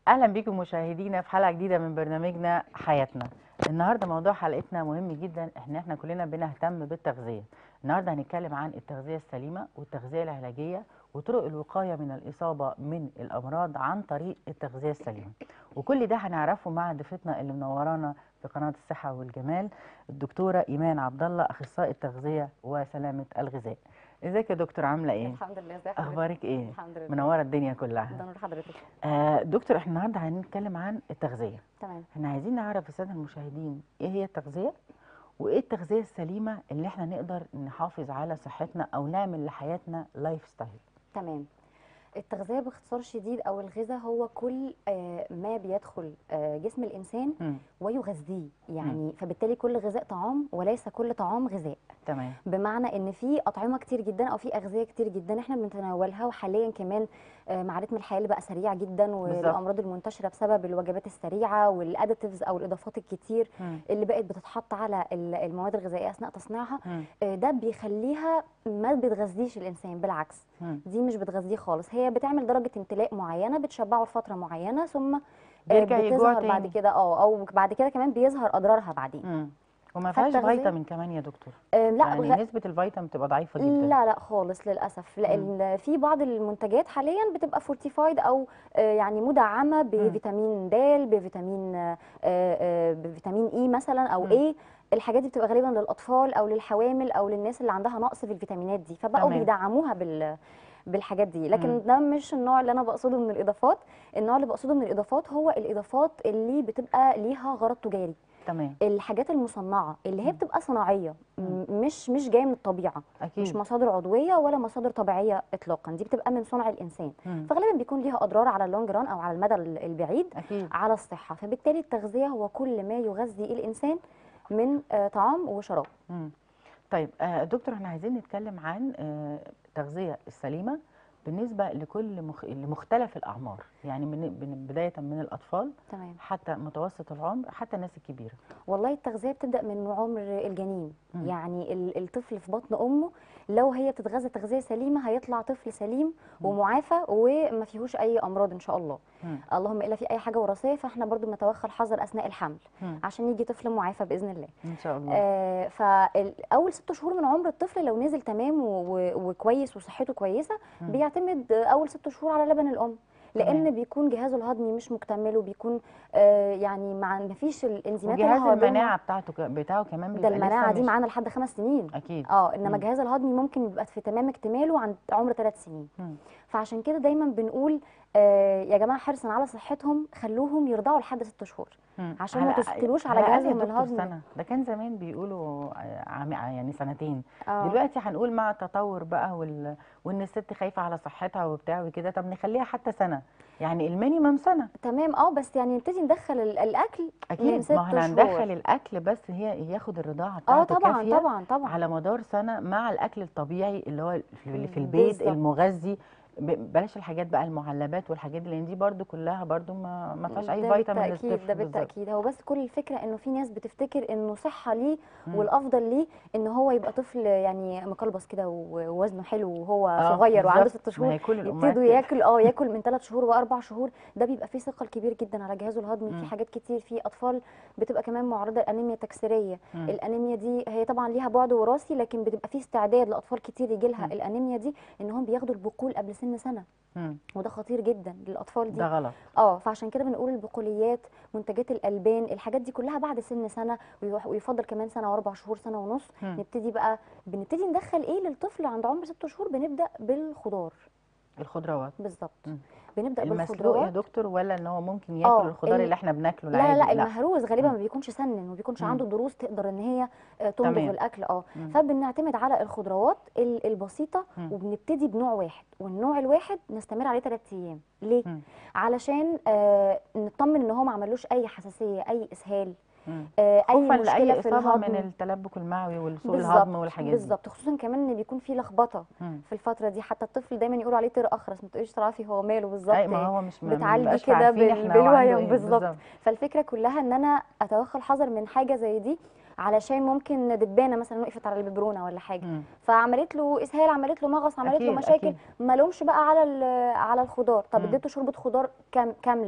اهلا بيكم مشاهدينا في حلقه جديده من برنامجنا حياتنا النهارده موضوع حلقتنا مهم جدا احنا احنا كلنا بنهتم بالتغذيه النهارده هنتكلم عن التغذيه السليمه والتغذيه العلاجيه وطرق الوقايه من الاصابه من الامراض عن طريق التغذيه السليمه وكل ده هنعرفه مع ضيفتنا اللي منورانا في قناه الصحه والجمال الدكتوره ايمان عبد الله اخصائي التغذيه وسلامه الغذاء ازيك يا دكتور عامله ايه الحمد لله ازي حضرتك اخبارك ايه الحمد لله منوره الدنيا كلها ده نور حضرتك آه دكتور احنا النهارده هنتكلم عن التغذيه تمام احنا عايزين نعرف الساده المشاهدين ايه هي التغذيه وايه التغذيه السليمه اللي احنا نقدر نحافظ على صحتنا او نعمل لحياتنا لايف ستايل تمام التغذيه باختصار شديد او الغذاء هو كل آه، ما بيدخل آه، جسم الانسان مم. ويغذيه يعني فبالتالي كل غذاء طعام وليس كل طعام غذاء تمام بمعنى ان في اطعمه كتير جدا او في اغذيه كتير جدا احنا بنتناولها وحاليا كمان آه، مع رتم الحياه اللي بقى سريع جدا والامراض المنتشره بسبب الوجبات السريعه والاديتيفز او الاضافات الكتير مم. اللي بقت بتتحط على ال- المواد الغذائيه اثناء تصنيعها مم. آه، ده بيخليها ما بتغذيش الانسان بالعكس مم. دي مش بتغذيه خالص هي بتعمل درجه امتلاء معينه بتشبعه لفتره معينه ثم آه، بيرجع يجوع بتظهر بعد تاني. كده اه او بعد كده كمان بيظهر اضرارها بعدين مم. وما فيهاش فالتغذية- فيتامين كمان يا دكتور آه، لا يعني غ- نسبه الفيتامين بتبقى ضعيفه جدا لا لا خالص للاسف لان في بعض المنتجات حاليا بتبقى فورتيفايد او آه، يعني مدعمه بفيتامين د بفيتامين آه، آه، بفيتامين اي مثلا او مم. ايه الحاجات دي بتبقى غالبا للاطفال او للحوامل او للناس اللي عندها نقص في الفيتامينات دي فبقوا تمام. بيدعموها بال بالحاجات دي لكن مم. ده مش النوع اللي انا بقصده من الاضافات النوع اللي بقصده من الاضافات هو الاضافات اللي بتبقى ليها غرض تجاري تمام الحاجات المصنعه اللي هي مم. بتبقى صناعيه مم. م- مش مش جايه من الطبيعه مش اكيد مصادر عضويه ولا مصادر طبيعيه اطلاقا دي بتبقى من صنع الانسان مم. فغالبا بيكون ليها اضرار على اللونج ران او على المدى ال- البعيد اكيد على الصحه فبالتالي التغذيه هو كل ما يغذي الانسان من آه، طعام وشراب مم. طيب آه دكتور احنا عايزين نتكلم عن آه التغذيه السليمه بالنسبه لكل مخ... لمختلف الاعمار يعني من من- بدايه من الاطفال تمام حتى متوسط العمر حتى الناس الكبيره والله التغذيه بتبدا من عمر الجنين مم. يعني ال- الطفل في بطن امه لو هي بتتغذى تغذيه سليمه هيطلع طفل سليم ومعافى وما فيهوش اي امراض ان شاء الله مم. اللهم الا في اي حاجه وراثيه فاحنا برضو بنتوخى الحذر اثناء الحمل مم. عشان يجي طفل معافى باذن الله ان شاء الله آه فاول ست شهور من عمر الطفل لو نزل تمام و- و- وكويس وصحته كويسه مم. بيعتمد آه، اول ست شهور على لبن الام لان تمام. بيكون جهازه الهضمي مش مكتمل وبيكون آه يعني مع ما فيش الانزيمات وجهاز الهاضمة. المناعه بتاعته ك- بتاعه كمان ده بيبقى لسه المناعه دي مش- معانا لحد خمس سنين اكيد اه انما مم. الجهاز الهضمي ممكن يبقى في تمام اكتماله عند عمر ثلاث سنين مم. فعشان كده دايما بنقول آه يا جماعه حرصا على صحتهم خلوهم يرضعوا لحد ست شهور مم. عشان ما على- تثقلوش على أقل يا جهازهم دكتور الهضمي. سنه ده كان زمان بيقولوا آه، عام يعني سنتين آه. دلوقتي هنقول مع التطور بقى وال... وان الست خايفه على صحتها وبتاع وكده طب نخليها حتى سنه يعني المينيمم سنه تمام اه بس يعني نبتدي ندخل ال- الاكل من اكيد ست ما احنا شهور. هندخل الاكل بس هي ياخد الرضاعه اه بتاعته طبعا كافيه طبعا طبعا على مدار سنه مع الاكل الطبيعي اللي هو في اللي في مم، البيت بالظبط. المغذي ب- بلاش الحاجات بقى المعلبات والحاجات دي لان دي برضو كلها برضو ما ما فيهاش اي ده فيتامين بالتأكيد للطفل ده بالظبط. بالتأكيد هو بس كل الفكرة انه في ناس بتفتكر انه صحة ليه مم. والافضل ليه ان هو يبقى طفل يعني مقلبص كده و- ووزنه حلو وهو آه، صغير وعنده بالظبط. ست ما شهور هي كل الأمهات يبتدوا كده. ياكل اه ياكل من ثلاث شهور واربع شهور ده بيبقى فيه ثقل كبير جدا على جهازه الهضمي مم. في حاجات كتير في اطفال بتبقى كمان معرضه لانيميا تكسيريه مم. الانيميا دي هي طبعا ليها بعد وراثي لكن بتبقى فيه استعداد لاطفال كتير يجي لها مم. الانيميا دي انهم بياخدوا البقول قبل سن سنه مم. وده خطير جدا للاطفال دي ده غلط اه فعشان كده بنقول البقوليات منتجات الالبان الحاجات دي كلها بعد سن سنه ويح- ويفضل كمان سنه واربع شهور سنه ونص مم. نبتدي بقى بنبتدي ندخل ايه للطفل عند عمر ست شهور بنبدا بالخضار الخضروات بالظبط مم. بنبدا المسلوق يا بالخضروات دكتور ولا ان هو ممكن آه، ياكل الخضار ال- اللي احنا بناكله لا لا العادي لا المهروس غالبا مم. ما بيكونش سنن وما بيكونش مم. عنده دروس تقدر ان هي آه، تمضغ تمام. الاكل اه مم. فبنعتمد على الخضروات ال- البسيطه مم. وبنبتدي بنوع واحد والنوع الواحد نستمر عليه ثلاث ايام ليه مم. علشان آه نطمن ان هو ما عملوش اي حساسيه اي اسهال مم. آه، اي خوفا مشكله لاي في اصابه من الهضم التلبك المعوي والسوء بالظبط الهضم والحاجات دي بالظبط خصوصا كمان ان بيكون في لخبطه مم. في الفتره دي حتى الطفل دايما يقولوا عليه طير اخرس ما تقوليش تعرفي هو ماله بالظبط اي ما هو مش ما بتعالجي بنبقاش كده عارفين بال- احنا هو عنده بالويم ايه بالظبط. فالفكره كلها ان انا اتوخى الحذر من حاجه زي دي علشان ممكن دبانه مثلا وقفت على الببرونه ولا حاجه مم. فعملت له اسهال عملت له مغص عملت له أكيد، مشاكل أكيد. ما لومش بقى على ال- على الخضار طب مم. اديته شوربه خضار كام كامله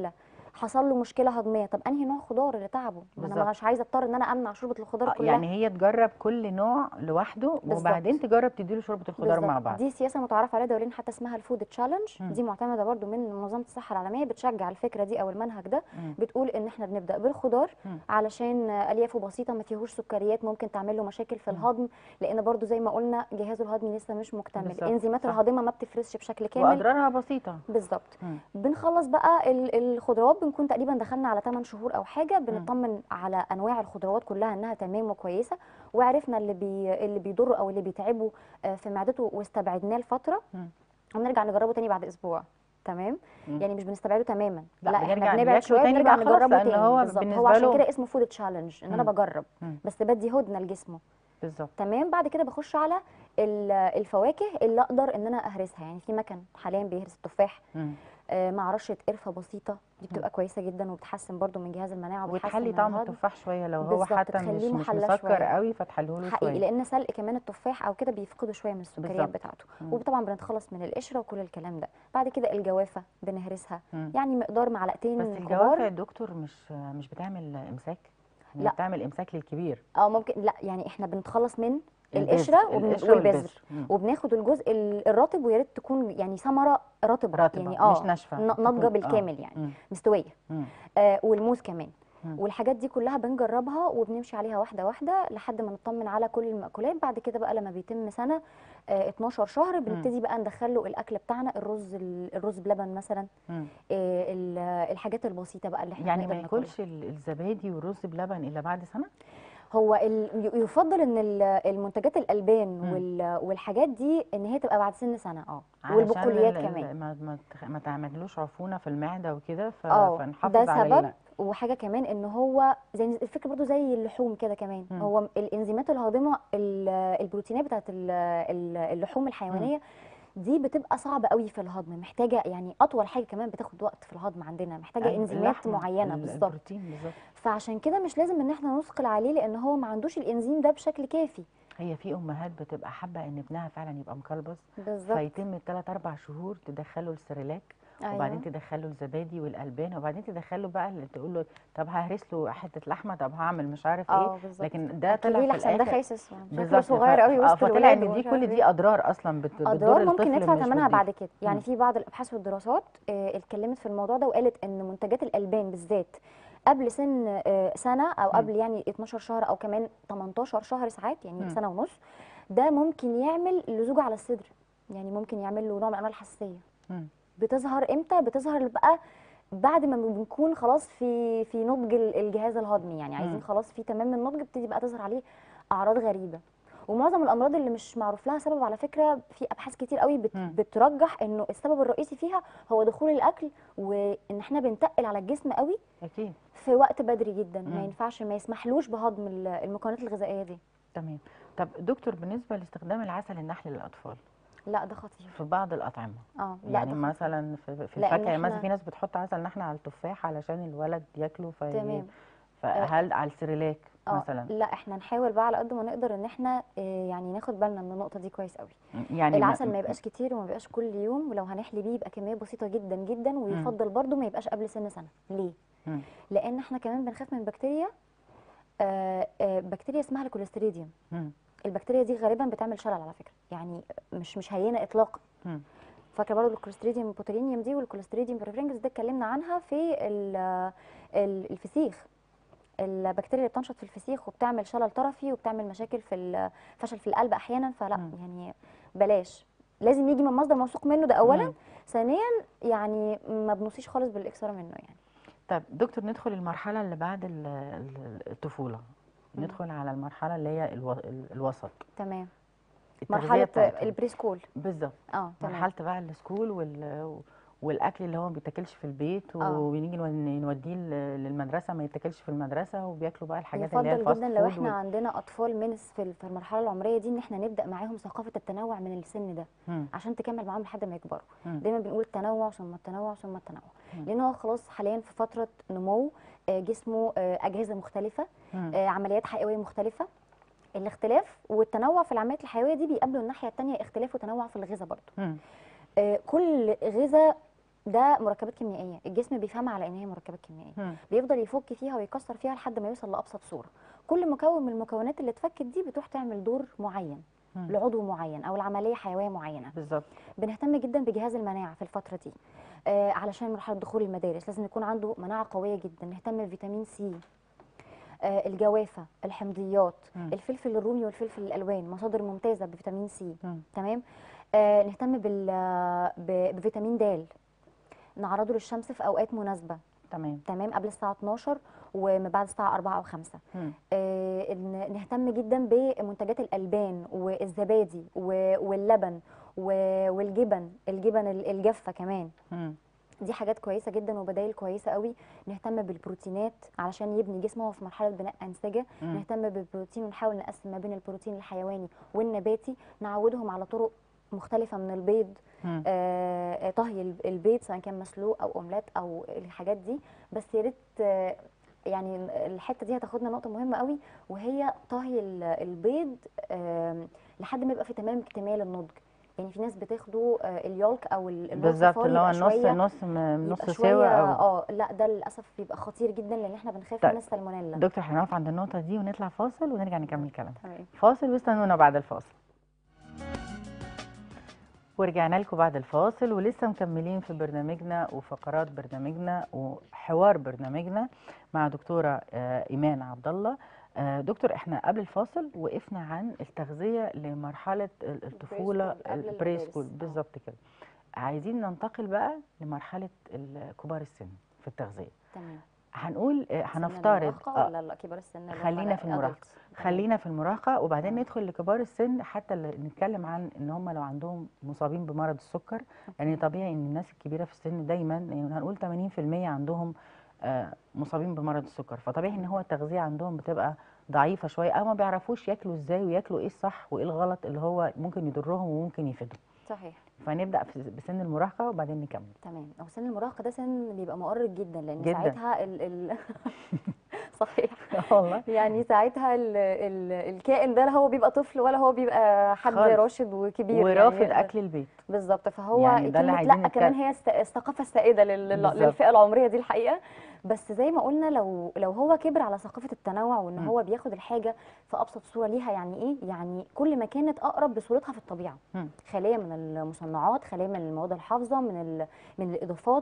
حصل له مشكله هضميه طب انهي نوع خضار اللي تعبه ما انا بالظبط. مش عايزه اضطر ان انا امنع شوربه الخضار آه، كلها يعني هي تجرب كل نوع لوحده بالظبط. وبعدين تجرب تديله شوربه الخضار مع بالظبط. بعض دي سياسه متعارف عليها دوليا حتى اسمها الفود تشالنج مم. دي معتمده برضو من منظمه الصحه العالميه بتشجع الفكره دي او المنهج ده مم. بتقول ان احنا بنبدا بالخضار مم. علشان اليافه بسيطه ما فيهوش سكريات ممكن تعمل له مشاكل في مم. الهضم لان برضو زي ما قلنا جهازه الهضمي لسه مش مكتمل بالظبط، الانزيمات صح. الهاضمه ما بتفرزش بشكل كامل واضرارها بسيطه بالظبط مم. بنخلص بقى ال- الخضروات بنكون تقريبا دخلنا على 8 شهور او حاجه بنطمن على انواع الخضروات كلها انها تمام وكويسه وعرفنا اللي بي اللي بيضره او اللي بيتعبه آه، في معدته واستبعدناه لفتره مم. ونرجع نجربه تاني بعد اسبوع تمام مم. يعني مش بنستبعده تماما لا، لا, بنرجع احنا بنبعد ناكله شويه تاني بنرجع بقى خلاص، نجربه لأن تاني هو بالظبط بالنسبة هو عشان له- كده اسمه فود تشالنج ان انا مم. بجرب مم. بس بدي هدنه لجسمه بالظبط تمام بعد كده بخش على ال- الفواكه اللي اقدر ان انا اهرسها يعني في مكن حاليا بيهرس التفاح مم. آه، مع رشه قرفه بسيطه دي بتبقى كويسه جدا وبتحسن برضو من جهاز المناعه وبتحسن وتحلي من طعم الهضم. التفاح شويه لو هو بالظبط، حتى مش تخليه مش محلى مسكر شوية. قوي فتحليه له حقيقي شويه لان سلق كمان التفاح او كده بيفقدوا شويه من السكريات بالظبط. بتاعته مم. وطبعا بنتخلص من القشره وكل الكلام ده بعد كده الجوافه بنهرسها مم. يعني مقدار معلقتين بس كبار الجوافه يا دكتور مش مش بتعمل امساك هي لا. بتعمل امساك للكبير اه ممكن لا يعني احنا بنتخلص من البذر، القشره وبن- القشرة والبذر مم. وبناخد الجزء ال- الرطب ويا ريت تكون يعني ثمره رطبه رطبة، يعني اه مش ناشفة. ن- ناضجه تكون- آه. بالكامل يعني مم. مستويه مم. آه والموز كمان مم. والحاجات دي كلها بنجربها وبنمشي عليها واحده واحده لحد ما نطمن على كل المأكولات بعد كده بقى لما بيتم سنه آه 12 شهر بنبتدي بقى ندخله الاكل بتاعنا الرز ال- الرز بلبن مثلا مم. آه ال- الحاجات البسيطه بقى اللي احنا يعني ما بنقدر ناكلها. ياكلش ال- الزبادي والرز بلبن الا بعد سنه هو ال- ي- يفضل ان ال- المنتجات الالبان مم. وال- والحاجات دي ان هي تبقى بعد سن سنه اه علشان والبقوليات ال- ال- كمان ما ما تخ- ما تعملوش عفونه في المعده وكده ف- اه فنحافظ ده عليه سبب لا. وحاجه كمان ان هو زي الفكره برضو زي اللحوم كده كمان مم. هو الانزيمات الهاضمه ال- البروتينات بتاعت ال- ال- اللحوم الحيوانيه دي بتبقى صعبه قوي في الهضم محتاجه يعني اطول حاجه كمان بتاخد وقت في الهضم عندنا محتاجه أيوة، انزيمات اللحمة، معينه ال- بالظبط البروتين بالظبط فعشان كده مش لازم ان احنا نثقل عليه لان هو ما عندوش الانزيم ده بشكل كافي هي في امهات بتبقى حابه ان ابنها فعلا يبقى مكلبز بالظبط فيتم الثلاث اربع شهور تدخله السيريلاك وبعدين تدخله الزبادي والالبان وبعدين تدخله بقى اللي تقول له طب ههرس له حته لحمه طب هعمل مش عارف اه ايه بالظبط لكن ده طلع أكليه في لحسن ده الاخر خاسس شكله بالظبط صغير ف- قوي آه، وسط فطلع الولاد ان دي ومش كل عارف دي إيه. اضرار اصلا بت- بتضر اضرار ممكن الطفل ندفع مش ثمنها بتضيف. بعد كده يعني مم. في بعض الابحاث والدراسات آه، اتكلمت في الموضوع ده وقالت ان منتجات الالبان بالذات قبل سن آه، سنه او مم. قبل يعني 12 شهر او كمان 18 شهر ساعات يعني مم. سنه ونص ده ممكن يعمل لزوجه على الصدر يعني ممكن يعمل له نوع من انواع الحساسيه مم. بتظهر امتى بتظهر بقى بعد ما بنكون خلاص في في نضج ال- الجهاز الهضمي يعني عايزين مم. خلاص في تمام النضج بتبتدي بقى تظهر عليه اعراض غريبه ومعظم الامراض اللي مش معروف لها سبب على فكره في ابحاث كتير قوي بت مم. بترجح انه السبب الرئيسي فيها هو دخول الاكل وان احنا بنتقل على الجسم قوي اكيد في وقت بدري جدا مم. ما ينفعش ما يسمحلوش بهضم ال- المكونات الغذائيه دي تمام طب دكتور بالنسبه لاستخدام العسل النحل للاطفال لا ده خطير في بعض الاطعمه اه لا يعني ده خطير. مثلا في, في لأن الفاكهه مثلا إحنا- في ناس بتحط عسل نحل على التفاح علشان الولد ياكله في تمام فهل على السريلاك اه مثلا لا احنا نحاول بقى على قد ما نقدر ان احنا آه، يعني ناخد بالنا من النقطه دي كويس قوي يعني العسل ما يبقاش كتير وما يبقاش كل يوم ولو هنحلي بيه يبقى كميه بسيطه جدا جدا ويفضل برضو ما يبقاش قبل سن سنه ليه مم. لان احنا كمان بنخاف من بكتيريا آه، آه، بكتيريا اسمها الكوليستريديوم مم. البكتيريا دي غالبا بتعمل شلل على فكره يعني مش مش هينه اطلاقا مم. فاكره برضو الكوليستريديوم بوتولينيوم دي والكوليستريديوم بريفرنجس ده اتكلمنا عنها في ال- ال- الفسيخ البكتيريا اللي بتنشط في الفسيخ وبتعمل شلل طرفي وبتعمل مشاكل في ال- فشل في القلب احيانا فلا مم. يعني بلاش لازم يجي من مصدر موثوق منه ده اولا مم. ثانيا يعني ما بنوصيش خالص بالاكثار منه يعني طب دكتور ندخل المرحله اللي بعد ال- ال- الطفوله مم. ندخل على المرحله اللي هي الو... ال- الوسط تمام التغذية مرحله بتاعتهم. البري سكول بالظبط اه تمام مرحله بقى السكول وال والاكل اللي هو ما بيتاكلش في البيت آه. وبنيجي نو- نوديه ل- للمدرسه ما يتاكلش في المدرسه وبياكلوا بقى الحاجات اللي هي يفضل الفاست جدا لو فود احنا وال- عندنا اطفال من الس- في ال- في المرحله العمريه دي ان احنا نبدا معاهم ثقافه التنوع من السن ده مم. عشان تكمل معاهم لحد ما يكبروا مم. دايما بنقول التنوع ثم التنوع ثم التنوع مم. لان هو خلاص حاليا في فتره نمو آه، جسمه آه، اجهزه مختلفه مم. آه، عمليات حيويه مختلفه الاختلاف والتنوع في العمليات الحيويه دي بيقابلوا الناحيه الثانيه اختلاف وتنوع في الغذاء برضه مم. آه، كل غذاء ده مركبات كيميائيه الجسم بيفهمها على ان هي مركبات كيميائيه مم. بيفضل يفك فيها ويكسر فيها لحد ما يوصل لابسط صوره كل مكون من المكونات اللي اتفكت دي بتروح تعمل دور معين مم. لعضو معين او العمليه حيويه معينه بالظبط بنهتم جدا بجهاز المناعه في الفتره دي آه علشان مرحله دخول المدارس لازم يكون عنده مناعه قويه جدا نهتم بفيتامين سي آه الجوافه الحمضيات مم. الفلفل الرومي والفلفل الالوان مصادر ممتازه بفيتامين سي مم. تمام آه نهتم بال ب- بفيتامين د نعرضه للشمس في اوقات مناسبه تمام تمام قبل الساعه 12 وما بعد الساعه 4 او 5 مم. آه، إن- نهتم جدا بمنتجات الالبان والزبادي و- واللبن و- والجبن الجبن ال- الجافه كمان مم. دي حاجات كويسه جدا وبدائل كويسه قوي نهتم بالبروتينات علشان يبني جسمه وهو في مرحله بناء انسجه مم. نهتم بالبروتين ونحاول نقسم ما بين البروتين الحيواني والنباتي نعودهم على طرق مختلفه من البيض مم. آه، آه، طهي الب- البيض سواء كان مسلوق او اومليت او الحاجات دي بس يا ريت آه، يعني الحته دي هتاخدنا نقطه مهمه قوي وهي طهي ال- البيض آم، لحد ما يبقى في تمام اكتمال النضج يعني في ناس بتاخده آه، اليولك او ال- النص بالظبط فار اللي هو يبقى النص شوية- نص م- نص يبقى سوا شويه او اه لا ده للاسف بيبقى خطير جدا لان احنا بنخاف طيب. من السالمونيلا دكتور هنقف عند النقطه دي ونطلع فاصل ونرجع نكمل كلام تمام فاصل واستنونا بعد الفاصل ورجعنا لكم بعد الفاصل ولسه مكملين في برنامجنا وفقرات برنامجنا وحوار برنامجنا مع دكتوره آه، ايمان عبد الله آه، دكتور احنا قبل الفاصل وقفنا عن التغذيه لمرحله ال- الطفوله البري سكول، قبل البري المدارس. سكول آه. بالظبط كده عايزين ننتقل بقى لمرحله ال- كبار السن في التغذيه تمام هنقول آه، سن هنفترض المراهقة آه، ولا لا كبار السن اللي هم خلينا في adults؟ المراهقة. تمام. خلينا في المراهقه وبعدين آه. ندخل لكبار السن حتى اللي نتكلم عن ان هم لو عندهم مصابين بمرض السكر يعني أوكي. طبيعي ان الناس الكبيره في السن دايما يعني هنقول 80% عندهم آه، مصابين بمرض السكر فطبيعي ان هو التغذيه عندهم بتبقى ضعيفه شويه او ما بيعرفوش ياكلوا ازاي وياكلوا ايه الصح وايه الغلط اللي هو ممكن يضرهم وممكن يفيدهم صحيح فنبدا في- بسن المراهقه وبعدين نكمل تمام هو سن المراهقه ده سن بيبقى مؤرق جدا لان جداً. ساعتها ال ال صحيح والله يعني ساعتها ال ال الكائن ده لا هو بيبقى طفل ولا هو بيبقى حد خالص. راشد وكبير ورافض يعني اكل البيت بالظبط فهو يعني ده اللي كلمة عايزين لا كمان نتكلم. هي الس- الثقافه السائده لل- لل- بالظبط. للفئه العمريه دي الحقيقه بس زي ما قلنا لو لو هو كبر على ثقافه التنوع وان مم. هو بياخد الحاجه في ابسط صوره ليها يعني ايه يعني كل ما كانت اقرب لصورتها في الطبيعه مم. خاليه من المصنعات خاليه من المواد الحافظه من ال... من الاضافات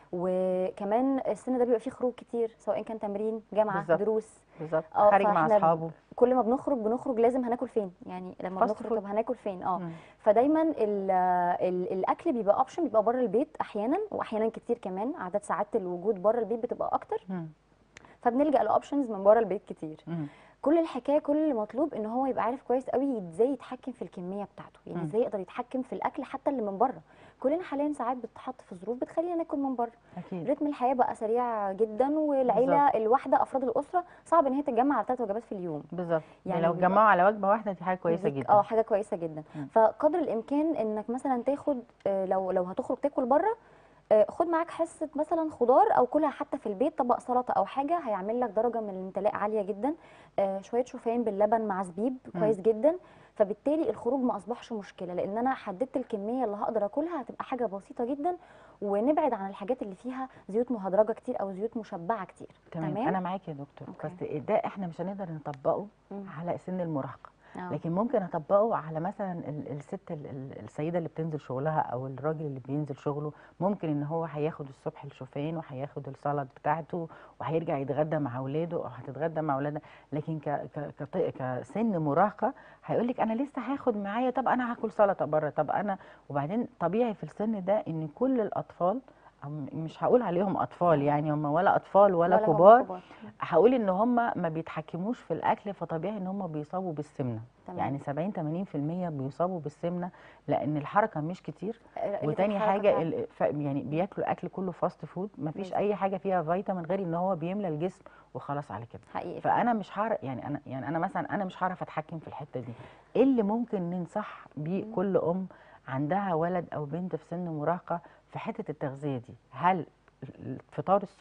وكمان السن ده بيبقى فيه خروج كتير سواء كان تمرين جامعه بالظبط. دروس بالظبط آه، خارج مع فإحنا اصحابه كل ما بنخرج بنخرج لازم هناكل فين يعني لما Fast بنخرج food. طب هناكل فين اه مم. فدايما ال ال الاكل بيبقى اوبشن بيبقى بره البيت احيانا واحيانا كتير كمان عدد ساعات الوجود بره البيت بتبقى اكتر مم. فبنلجا لاوبشنز من بره البيت كتير مم. كل الحكايه كل اللي مطلوب ان هو يبقى عارف كويس قوي ازاي يتحكم في الكميه بتاعته يعني مم. ازاي يقدر يتحكم في الاكل حتى اللي من بره كلنا حاليا ساعات بتتحط في ظروف بتخلينا ناكل من بره اكيد رتم الحياه بقى سريع جدا والعيله الواحده افراد الاسره صعب ان هي تتجمع على ثلاث وجبات في اليوم بالظبط يعني يعني لو بيبقى- اتجمعوا على وجبه واحده دي حاجه كويسه دي- جدا اه حاجه كويسه جدا مم. فقدر الامكان انك مثلا تاخد آه، لو لو هتخرج تاكل بره آه، خد معاك حصه مثلا خضار او كلها حتى في البيت طبق سلطه او حاجه هيعمل لك درجه من الامتلاء عاليه جدا آه، شويه شوفان باللبن مع زبيب مم. كويس جدا فبالتالي الخروج ما اصبحش مشكله لان انا حددت الكميه اللي هقدر اكلها هتبقى حاجه بسيطه جدا ونبعد عن الحاجات اللي فيها زيوت مهدرجه كتير او زيوت مشبعه كتير تمام, انا معاكي يا دكتور أوكي. بس ده احنا مش هنقدر نطبقه مم. على سن المراهقه آه. لكن ممكن اطبقه على مثلا ال- الست ال- ال- السيده اللي بتنزل شغلها او الراجل اللي بينزل شغله ممكن ان هو هياخد الصبح الشوفان وهياخد السلطه بتاعته وهيرجع يتغدى مع اولاده او هتتغدى مع اولادها لكن ك ك كط- كسن مراهقه هيقول لك انا لسه هاخد معايا طب انا هاكل سلطه بره طب انا وبعدين طبيعي في السن ده ان كل الاطفال أو م- مش هقول عليهم اطفال يعني هم ولا اطفال ولا, هم كبار هقول ان هم ما بيتحكموش في الاكل فطبيعي ان هم بيصابوا بالسمنه تمام. يعني 70 80% بيصابوا بالسمنه لان الحركه مش كتير آه، قلة وتاني الحركة حاجه فعلاً. ال- ف- يعني بياكلوا اكل كله فاست فود ما فيش بالظبط. اي حاجه فيها فيتامين غير ان هو بيملى الجسم وخلاص على كده حقيقي فعلاً. فانا مش هعرف يعني انا يعني انا مثلا انا مش هعرف اتحكم في الحته دي ايه اللي ممكن ننصح بيه كل ام عندها ولد او بنت في سن مراهقه في حته التغذيه دي هل فطار الصبح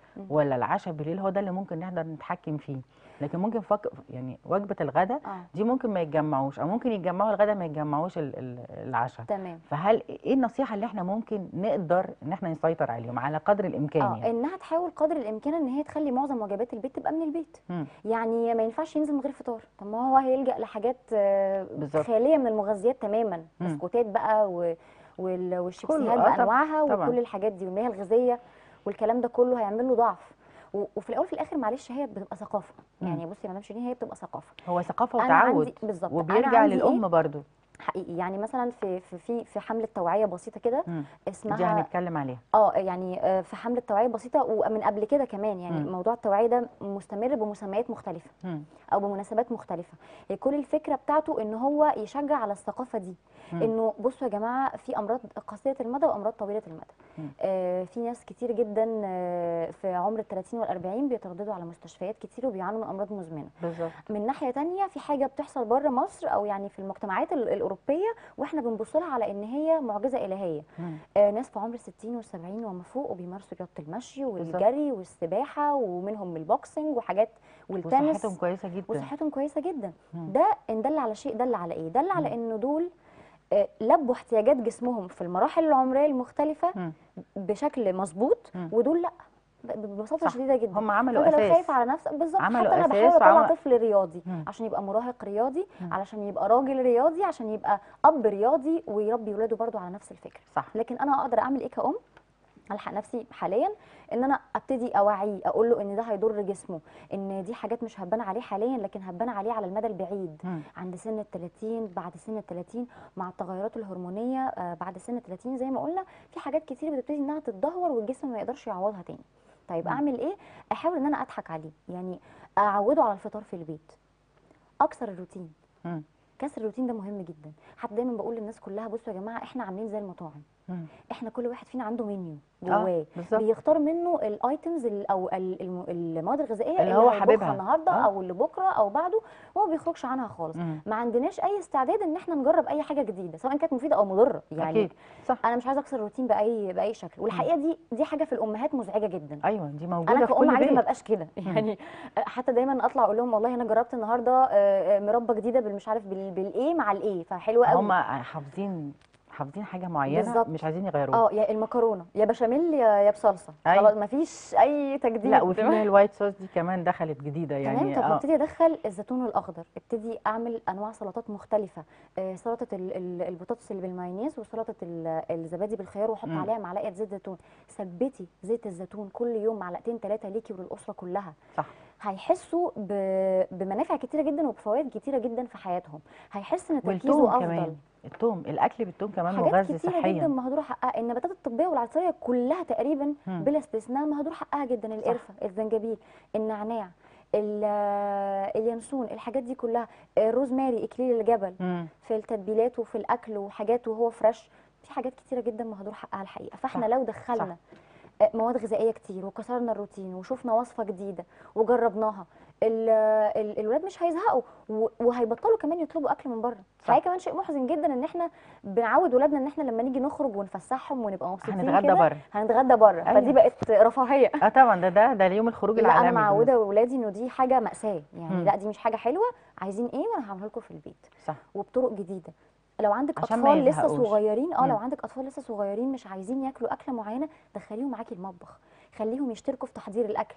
مم. ولا العشاء بالليل هو ده اللي ممكن نقدر نتحكم فيه لكن ممكن فك... يعني وجبه الغداء اه دي ممكن ما يتجمعوش او ممكن يتجمعوا الغداء ما يتجمعوش ال- ال- العشاء تمام فهل ايه النصيحه اللي احنا ممكن نقدر ان احنا نسيطر عليهم على قدر الامكان اه يعني انها تحاول قدر الامكان ان هي تخلي معظم وجبات البيت تبقى من البيت مم. يعني ما ينفعش ينزل من غير فطار طب ما هو هيلجأ لحاجات آه، بالظبط. خاليه من المغذيات تماما مم. بسكوتات بقى و... وال... والشيبسيات كله، آه طبعاً، بانواعها طبعاً. وكل الحاجات دي والمياه الغازيه والكلام ده كله هيعمل له ضعف و... وفي الاول وفي الاخر معلش هي بتبقى ثقافه مم. يعني بصي يا مدام شيرين هي بتبقى ثقافه هو ثقافه انا وتعود عندي بالظبط أنا وبيرجع عندي للام إيه؟ برضو حقيقي يعني مثلا في في في في حمله توعيه بسيطه كده مم. دي اسمها هنتكلم عليها اه يعني آه، في حمله توعيه بسيطه ومن قبل كده كمان يعني مم. موضوع التوعيه ده مستمر بمسميات مختلفه مم. او بمناسبات مختلفه هي كل الفكره بتاعته ان هو يشجع على الثقافه دي مم. انه بصوا يا جماعه في امراض قصيره المدى وامراض طويله المدى مم. آه في ناس كتير جدا آه في عمر ال 30 وال 40 بيترددوا على مستشفيات كتير وبيعانوا من امراض مزمنه بالظبط من ناحيه تانية في حاجه بتحصل بره مصر او يعني في المجتمعات ال- الاوروبيه واحنا بنبص لها على ان هي معجزه الهيه مم. آه، ناس في عمر 60 و70 وما فوق وبيمارسوا رياضه المشي والجري والسباحه ومنهم البوكسنج وحاجات والتنس وصحتهم كويسه جدا وصحتهم كويسه جدا مم. ده ان دل على شيء دل على ايه دل على مم. انه دول آه، لبوا احتياجات جسمهم في المراحل العمريه المختلفه مم. بشكل مظبوط مم. ودول لا ب- ببساطه صح. شديده جدا هم عملوا فانت لو اساس خايف على نفسك بالظبط عملوا حتى انا أساس بحاول اطلع وعمل- طفل رياضي مم. عشان يبقى مراهق رياضي مم. علشان يبقى راجل رياضي عشان يبقى اب رياضي ويربي ولاده برضو على نفس الفكره صح لكن انا اقدر اعمل ايه كأم الحق نفسي حاليا ان انا ابتدي اوعيه اقول له ان ده هيضر جسمه ان دي حاجات مش هتبان عليه حاليا لكن هتبان عليه على المدى البعيد مم. عند سن ال 30 بعد سن ال 30 مع التغيرات الهرمونيه آه، بعد سن ال 30 زي ما قلنا في حاجات كتير بتبتدي انها تتدهور والجسم ما يقدرش يعوضها تاني طيب مم. اعمل ايه احاول ان انا اضحك عليه يعني اعوده على الفطار في البيت اكسر الروتين مم. كسر الروتين ده مهم جدا حتى دايما بقول للناس كلها بصوا يا جماعه احنا عاملين زي المطاعم مم. احنا كل واحد فينا عنده منيو اه جواه بالظبط بيختار منه الايتمز ال- او ال- الم- المواد الغذائيه اللي هو هيطبخها حاببها. النهارده آه. او اللي بكره او بعده وما بيخرجش عنها خالص مم. ما عندناش اي استعداد ان احنا نجرب اي حاجه جديده سواء كانت مفيده او مضره يعني اكيد صح انا مش عايزه اكسر الروتين باي باي شكل والحقيقه دي دي حاجه في الامهات مزعجه جدا ايوه دي موجوده انا في كأم كل عايزه ما بيت ابقاش كده يعني حتى دايما اطلع اقول لهم والله انا جربت النهارده آه، آه، مربى جديده بالمش عارف بال- بالايه مع الايه فحلوه قوي هم حافظين حافظين حاجه معينه بالظبط. مش عايزين يغيروها اه يا المكرونه يا بشاميل يا يا بصلصه أيوة. خلاص مفيش اي تجديد لا وفي اللي هي الوايت صوص دي كمان دخلت جديده تمام يعني طب اه ابتدي ادخل الزيتون الاخضر ابتدي اعمل انواع سلطات مختلفه آه سلطه ال- ال- البطاطس اللي بالمايونيز وسلطه ال- الزبادي بالخيار واحط مم. عليها معلقه زيت زيتون ثبتي زيت الزيتون كل يوم معلقتين ثلاثه ليكي وللاسره كلها صح هيحسوا ب- بمنافع كتيره جدا وبفوائد كتيره جدا في حياتهم هيحس ان تركيزه والثوم افضل كمان الثوم الاكل بالثوم كمان حاجات مغذي كتيره جدا صحيا مهدوره حقها النباتات الطبيه والعطريه كلها تقريبا مم. بلا استثناء مهدور حقها جدا القرفه الزنجبيل النعناع ال- اليانسون الحاجات دي كلها الروزماري اكليل الجبل مم. في التتبيلات وفي الاكل وحاجات وهو فريش في حاجات كتيره جدا مهدور حقها الحقيقه فاحنا صح. لو دخلنا آه، مواد غذائيه كتير وكسرنا الروتين وشفنا وصفه جديده وجربناها ال- ال- الولاد مش هيزهقوا و- وهيبطلوا كمان يطلبوا اكل من بره الحقيقه كمان شيء محزن جدا ان احنا بنعود ولادنا ان احنا لما نيجي نخرج ونفسحهم ونبقى مبسوطين هنتغدى كده بره هنتغدى بره أيوة. فدي بقت رفاهيه اه طبعا ده ده ده اليوم الخروج لا انا العالمي معوده ولادي انه دي حاجه ماساه يعني مم. لا دي مش حاجه حلوه عايزين ايه وانا هعملها لكم في البيت صح وبطرق جديده لو عندك عشان ما اطفال لسه يزهقوش. صغيرين اه مم. لو عندك اطفال لسه صغيرين مش عايزين ياكلوا اكله معينه دخليهم معاكي المطبخ خليهم يشتركوا في تحضير الاكل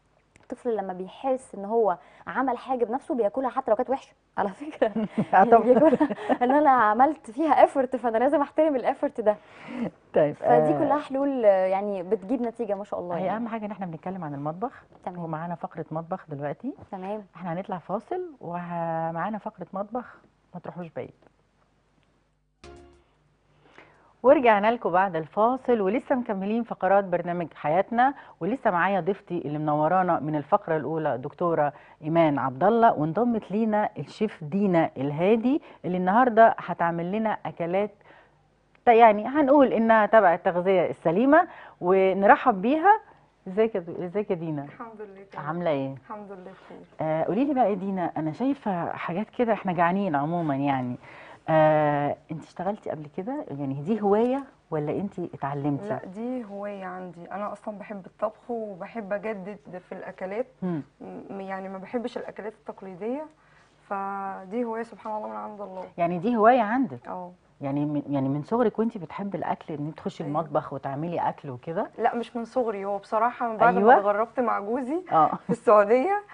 الطفل لما بيحس ان هو عمل حاجه بنفسه بياكلها حتى لو كانت وحشه على فكره اه يعني طبعا بياكلها ان انا عملت فيها افورت فانا لازم احترم الافورت ده طيب فدي آه، كلها حلول آه، يعني بتجيب نتيجه ما شاء الله هي يعني. اهم حاجه ان احنا بنتكلم عن المطبخ تمام ومعانا فقره مطبخ دلوقتي تمام احنا هنطلع فاصل ومعانا فقره مطبخ ما تروحوش بعيد ورجعنا لكم بعد الفاصل ولسه مكملين فقرات برنامج حياتنا ولسه معايا ضيفتي اللي منورانا من الفقره الاولى دكتوره ايمان عبد الله وانضمت لينا الشيف دينا الهادي اللي النهارده هتعمل لنا اكلات ت- يعني هنقول انها تبع التغذيه السليمه ونرحب بيها ازيك يا دو- ازيك يا دينا الحمد لله تمام. عامله ايه الحمد لله بخير آه قولي لي بقى يا دينا انا شايفه حاجات كده احنا جعانين عموما يعني آه انت اشتغلتي قبل كده يعني دي هوايه ولا انت اتعلمتي لا دي هواية عندي أنا أصلا بحب الطبخ وبحب أجدد في الأكلات مم. م- يعني ما بحبش الأكلات التقليدية فدي هواية سبحان الله من عند الله يعني دي هوايه عندك اه يعني من يعني من صغرك وانت بتحبي الاكل ان انت تخشي أيوة. المطبخ وتعملي اكل وكده لا مش من صغري هو بصراحة من بعد أيوة. ما اتغربت مع جوزي اه في السعودية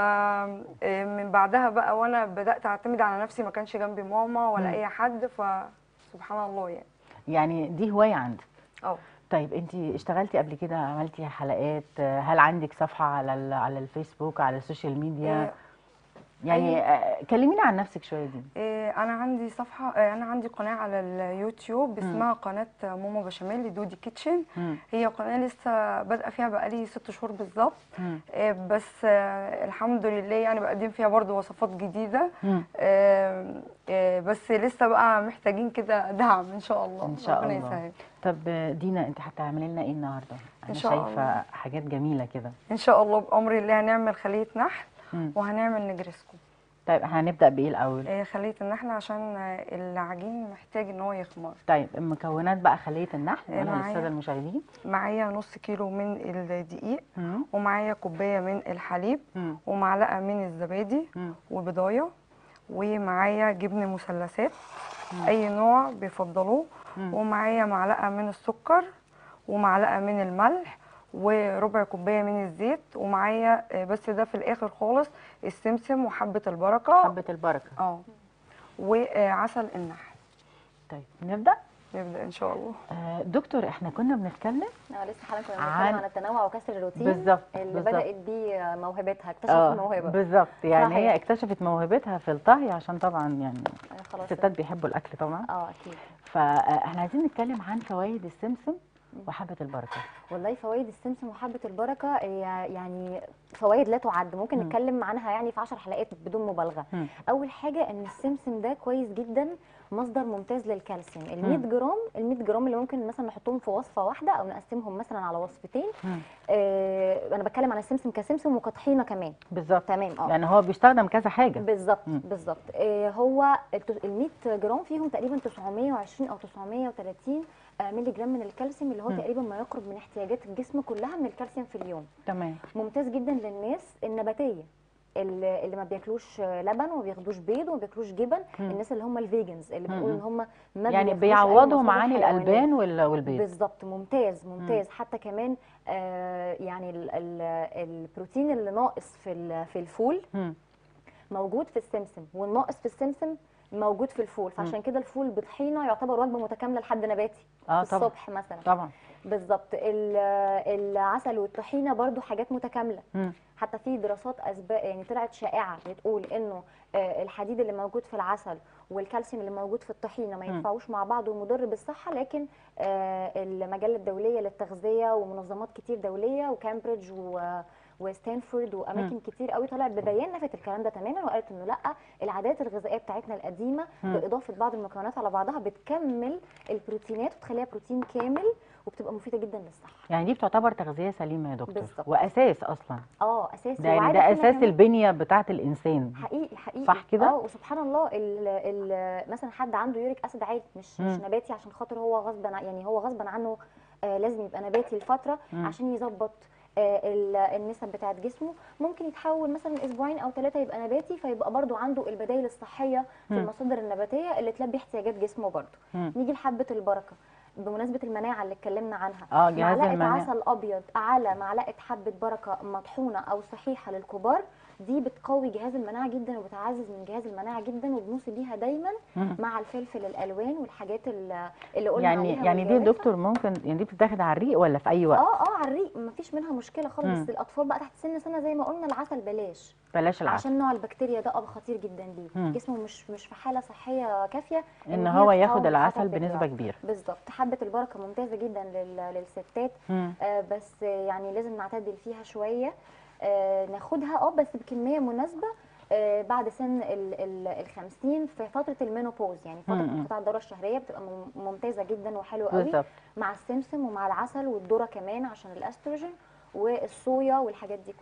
فمن بعدها بقى وأنا بدأت أعتمد على نفسي ما كانش جنبي ماما ولا مم. أي حد فسبحان الله يعني يعني دي هوايه عندك اه طيب انت اشتغلتي قبل كده عملتي حلقات آه، هل عندك صفحه على ال- على الفيسبوك على السوشيال ميديا إيه، يعني آه، كلمينا عن نفسك شويه دي إيه، انا عندي صفحه إيه، انا عندي قناه على اليوتيوب اسمها قناه ماما بشاميل لدودي كيتشن مم. هي قناه لسه بادئه فيها بقالي ست شهور بالظبط مم. إيه، بس آه، الحمد لله يعني بقدم فيها برضو وصفات جديده مم. آه، آه، بس لسه بقى محتاجين كده دعم ان شاء الله إن شاء ربنا الله. يسهل طب آه، دينا انت هتعملي لنا ايه النهارده انا شاء شايفه الله. حاجات جميله كده ان شاء الله بامر الله هنعمل خليه نحل مم. وهنعمل نجرسكو طيب هنبدا بايه الاول آه، خليه النحل عشان آه، العجين محتاج ان هو يخمر طيب المكونات بقى خليه النحل آه، وانا معايا. للساده المشاهدين معايا نص كيلو من الدقيق مم. ومعايا كوبايه من الحليب مم. ومعلقه من الزبادي مم. وبضايه ومعايا جبن مثلثات اي نوع بيفضلوه مم. ومعايا معلقه من السكر ومعلقه من الملح وربع كوبايه من الزيت ومعايا آه، بس ده في الاخر خالص السمسم وحبه البركه حبه البركه اه وعسل النحل طيب نبدا نبدا ان شاء الله آه، دكتور احنا كنا بنتكلم اه لسه حالا كنا عن- بنتكلم عن التنوع وكسر الروتين بالظبط، اللي بالظبط. بدات بيه موهبتها اكتشفت اه الموهبه بالظبط يعني صحيح. هي اكتشفت موهبتها في الطهي عشان طبعا يعني آه، خلاص الستات بيحبوا الاكل طبعا اه اكيد فاحنا عايزين نتكلم عن فوائد السمسم وحبه البركه والله فوائد السمسم وحبه البركه هي يعني فوائد لا تعد ممكن مم. نتكلم عنها يعني في 10 حلقات بدون مبالغه مم. اول حاجه ان السمسم ده كويس جدا مصدر ممتاز للكالسيوم ال 100 جرام ال 100 جرام اللي ممكن مثلا نحطهم في وصفه واحده او نقسمهم مثلا على وصفتين مم. آه انا بتكلم عن السمسم كسمسم وكطحينه كمان بالظبط تمام اه يعني هو بيستخدم كذا حاجه بالظبط مم. بالظبط آه هو ال 100 جرام فيهم تقريبا 920 او 930 آه، مللي جرام من الكالسيوم اللي هو مم. تقريبا ما يقرب من احتياجات الجسم كلها من الكالسيوم في اليوم تمام ممتاز جدا للناس النباتيه اللي اللي ما بياكلوش لبن وما بياخدوش بيض وما بياكلوش جبن مم. الناس اللي هم الفيجنز اللي مم. بنقول ان هم ما يعني بياكلوش أي بيعوضوا مصادر معاني حيوانية. الالبان وال- والبيض بالظبط ممتاز ممتاز حتى كمان آه يعني ال ال البروتين اللي ناقص في ال- في الفول مم. موجود في السمسم والناقص في السمسم موجود في الفول فعشان كده الفول بطحينه يعتبر وجبه متكامله لحد نباتي اه في طبعا الصبح مثلا طبعا بالظبط ال- العسل والطحينه برضو حاجات متكامله مم. حتى في دراسات اسباب يعني طلعت شائعه بتقول انه آه، الحديد اللي موجود في العسل والكالسيوم اللي موجود في الطحينه ما مم. ينفعوش مع بعض ومضر بالصحه لكن آه، المجله الدوليه للتغذيه ومنظمات كتير دوليه وكامبريدج و وستانفورد واماكن كتير قوي طلعت ببيان نفت الكلام ده تماما وقالت انه لا العادات الغذائيه بتاعتنا القديمه مم. باضافه بعض المكونات على بعضها بتكمل البروتينات وتخليها بروتين كامل وبتبقى مفيده جدا للصحه يعني دي بتعتبر تغذيه سليمه يا دكتور بالظبط. واساس اصلا اه اساسي ده يعني وعادة ده فينا اساس كمان. البنيه بتاعه الانسان حقيقي حقيقي صح كده؟ اه وسبحان الله ال ال مثلا حد عنده يوريك اسيد عالي مش مش مم. نباتي عشان خاطر هو غصبا عن- يعني هو غصبا عنه آه لازم يبقى نباتي لفتره مم. عشان يظبط آه ال- النسب بتاعه جسمه ممكن يتحول مثلا اسبوعين او ثلاثه يبقى نباتي فيبقى برضو عنده البدائل الصحيه في مم. المصادر النباتيه اللي تلبي احتياجات جسمه برضو مم. نيجي لحبه البركه بمناسبه المناعه اللي اتكلمنا عنها اه جهاز معلقه المناعه عسل ابيض على معلقه حبه بركه مطحونه او صحيحه للكبار دي بتقوي جهاز المناعه جدا وبتعزز من جهاز المناعه جدا وبنوصي بيها دايما مم. مع الفلفل الالوان والحاجات اللي اللي قلنا يعني عليها يعني دي والجوافة. دكتور ممكن يعني دي بتتاخد على الريق ولا في اي وقت اه اه على الريق مفيش منها مشكله خالص مم. بس الاطفال بقى تحت سن سنه زي ما قلنا العسل بلاش بلاش العسل عشان نوع البكتيريا ده اه خطير جدا مم. ليه جسمه مش مش في حاله صحيه كافيه ان هي هو تقاوم ياخد الخطر العسل بتاعه. بنسبه كبيره بالظبط حبه البركه ممتازه جدا لل- للستات مم. آه، بس يعني لازم نعتدل فيها شويه آه، ناخدها اه بس بكميه مناسبه آه، بعد سن ال ال ال 50 في فتره المينوبوز يعني فتره مم. انقطاع الدوره الشهريه بتبقى مم- ممتازه جدا وحلوه قوي بالظبط مع السمسم ومع العسل والذره كمان عشان الاستروجين والصويا والحاجات دي كلها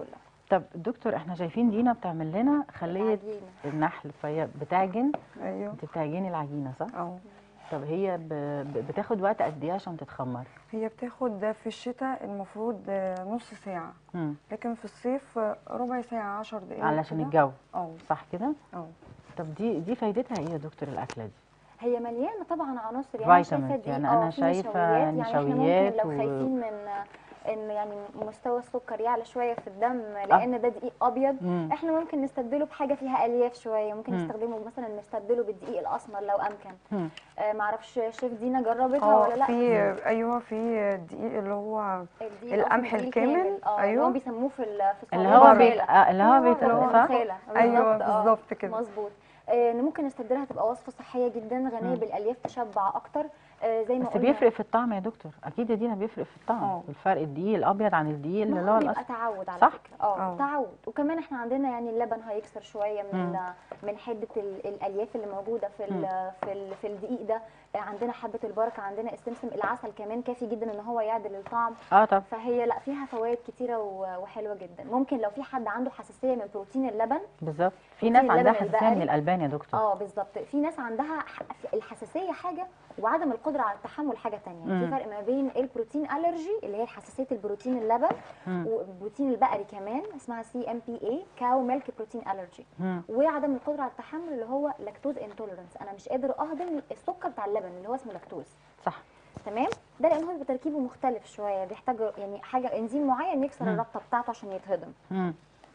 طب دكتور احنا شايفين دينا بتعمل لنا خليه العجينة. النحل فهي بتعجن ايوه انت بتعجني العجينه صح اه طب هي ب... ب- بتاخد وقت قد ايه عشان تتخمر هي بتاخد ده في الشتاء المفروض آه، نص ساعة مم. لكن في الصيف آه، ربع ساعة عشر دقايق علشان كده. الجو اه صح كده اه طب دي دي فايدتها ايه يا دكتور الاكله دي هي مليانه طبعا عناصر يعني أنا شايفه فيتامينز، دي يعني اه أنا في شايفة نشويات يعني احنا ممكن نشويات لو و- خايفين من ان يعني مستوى السكر يعلى شويه في الدم لان ده دقيق ابيض مم. احنا ممكن نستبدله بحاجه فيها الياف شويه ممكن مم. نستخدمه مثلا نستبدله بالدقيق الاسمر لو امكن مم. آه معرفش شيف دينا جربتها اه ولا لا في ايوه في الدقيق اللي هو الدقيق القمح الأسمر، الدقيق الكامل، اه اللي أيوة. هو بيسموه في ال- في اللي الصعيد هو بيت... الخالة. آه، اللي هو بيت اللي هو صح الخالة. ايوه بالظبط، آه. بالظبط كده مظبوط آه، إن ممكن نستبدلها تبقى وصفه صحيه جدا غنيه مم. بالالياف تشبع اكتر آه، زي ما بس قلنا بيفرق في الطعم يا دكتور اكيد يا دينا بيفرق في الطعم اه. الفرق الدقيق الابيض عن الدقيق اللي ما هو هو بيبقى الاصفر تعود على صح؟ فكره اه اه. تعود وكمان احنا عندنا يعني اللبن هيكسر شويه من مم. من حده ال- الالياف اللي موجوده في مم. ال في ال في الدقيق ده آه، عندنا حبه البركه عندنا السمسم العسل كمان كافي جدا ان هو يعدل الطعم اه طب فهي لا فيها فوائد كتيره و- وحلوه جدا ممكن لو في حد عنده حساسيه من بروتين اللبن بالظبط في وفي ناس عندها اللبن حساسيه من البقري. الالبان يا دكتور اه بالظبط في ناس عندها ح- الحساسيه حاجه وعدم القدره على التحمل حاجه تانية يعني مم. في فرق ما بين البروتين الرجي اللي هي حساسيه البروتين اللبن مم. والبروتين البقري كمان اسمها سي ام بي اي كاو ميلك بروتين الرجي مم. وعدم القدره على التحمل اللي هو لاكتوز انتوليرنس انا مش قادر اهضم السكر بتاع اللبن اللي هو اسمه لاكتوز صح تمام ده لان هو بيبقى تركيبه مختلف شويه بيحتاج يعني حاجه انزيم معين يكسر مم. الرابطه بتاعته عشان يتهضم مم.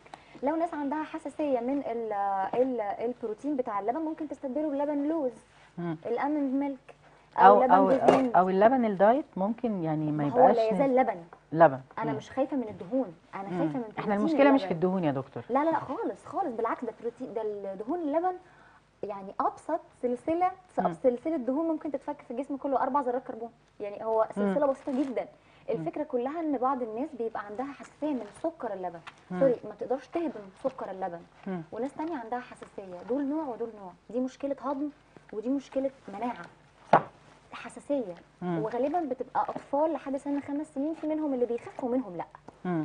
لو ناس عندها حساسيه من ال ال البروتين بتاع اللبن ممكن تستبدله بلبن لوز مم. الالمند ميلك او او لبن او جوز او, هند أو اللبن الدايت ممكن يعني ما هو يبقاش لا يزال لبن لبن انا مم. مش خايفه من الدهون انا مم. خايفه من احنا بروتين المشكله مش في اللبن. الدهون يا دكتور لا لا لا خالص خالص بالعكس ده بروتين ده الدهون اللبن يعني ابسط سلسله مم. سلسله دهون ممكن تتفك في الجسم كله اربع ذرات كربون يعني هو سلسله بسيطه جدا الفكره كلها ان بعض الناس بيبقى عندها حساسيه من سكر اللبن مم. سوري ما تقدرش تهضم سكر اللبن مم. وناس تانية عندها حساسيه دول نوع ودول نوع دي مشكله هضم ودي مشكله مناعه صح حساسيه مم. وغالبا بتبقى اطفال لحد سن خمس سنين في منهم اللي بيخفوا منهم لا مم.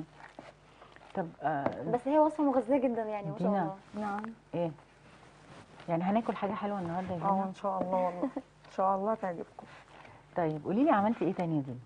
طب آه بس هي وصفه مغذيه جدا يعني ما شاء دينا. الله نعم ايه يعني هناكل حاجه حلوه النهارده يا اه دينا ان شاء الله والله ان شاء الله تعجبكم طيب قولي لي عملتي ايه تاني يا دينا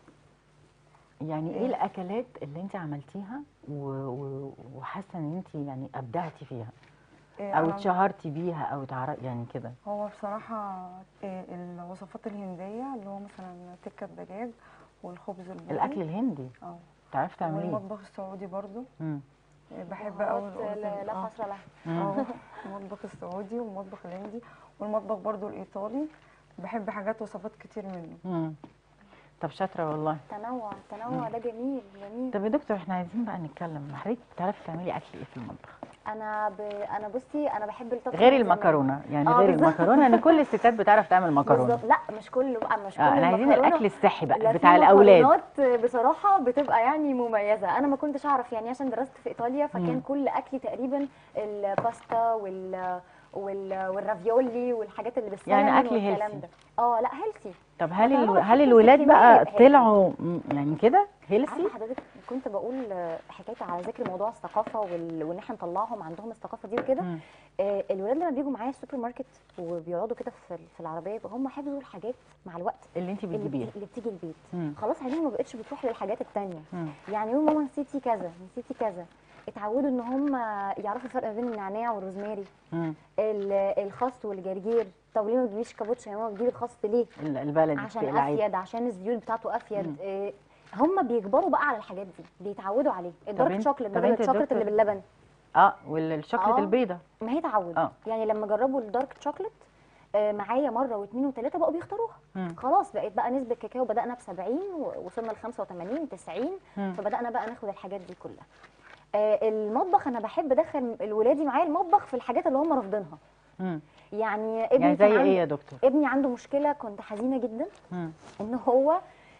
يعني ايه إيه؟ الاكلات اللي انت عملتيها و... و... وحاسه ان انت يعني ابدعتي فيها إيه او أنا- اتشهرتي بيها او تعرف يعني كده هو بصراحة إيه الوصفات الهندية اللي هو مثلا تكة دجاج والخبز البني الاكل الهندي اه تعرفي تعمليه والمطبخ السعودي برضو مم. إيه بحب قوي بهارات لا لا حصر لها مم. المطبخ السعودي والمطبخ الهندي والمطبخ برضو الايطالي بحب حاجات وصفات كتير منه مم. طب شاطره والله تنوع التنوع ده جميل جميل طب يا دكتور احنا عايزين بقى نتكلم حضرتك بتعرفي تعملي اكل ايه في المطبخ انا ب... انا بصي انا بحب الطبخ غير من زمان. المكرونه يعني آه، غير بالظبط. المكرونه ان كل الستات بتعرف تعمل مكرونه بالظبط لا مش كله بقى مش كل آه انا عايزين المكرونة. الاكل الصحي لا، بقى في بتاع الاولاد مكرونات بصراحه بتبقى يعني مميزه انا ما كنتش اعرف يعني عشان درست في ايطاليا فكان مم. كل اكلي تقريبا الباستا وال وال والرافيولي والحاجات اللي بالسلمون يعني أكل والكلام healthy. ده اه لا هيلثي طب هل طالما الو... بتحطي هل في الولاد الكمية بقى يبقى healthy. طلعوا م- يعني كده هيلثي عارفه حضرتك كنت بقول آه، حكايه على ذكر موضوع الثقافه وال... وان احنا نطلعهم عندهم الثقافه دي وكده مم. آه، الولاد لما بيجوا معايا السوبر ماركت وبيقعدوا كده في في العربيه هم حفظوا الحاجات مع الوقت اللي انت اللي, بتجيبيها بت- اللي بتيجي البيت مم. خلاص عينيهم ما بقتش بتروح للحاجات التانية مم. يعني يقول ماما نسيتي كذا نسيتي كذا اتعودوا ان هم يعرفوا الفرق ما بين النعناع والروزماري مم. ال- الخس والجرجير طب ليه ما تجيبيش كابوتشا يا ماما بتجيبي الخس ليه ال- البلد عشان العيد. افيد عشان الزيوت بتاعته مم. افيد إيه هم بيكبروا بقى على الحاجات دي بيتعودوا عليه الدارك انت- شوكليت طب بدل انت يا الشوكليت اللي دكتور- باللبن اه والشوكليت آه. البيضه ما هي تعود آه. يعني لما جربوا الدارك شوكليت آه، معايا مره واثنين وثلاثه بقوا بيختاروها مم. خلاص بقت بقى نسبه كاكاو بدانا ب 70 ووصلنا ل 85 90 مم. فبدانا بقى ناخد الحاجات دي كلها آه، المطبخ انا بحب ادخل الولادي معايا المطبخ في الحاجات اللي هم رافضينها مم. يعني ابني يعني كان زي عنده- ايه يا دكتور ابني عنده مشكله كنت حزينه جدا مم. ان هو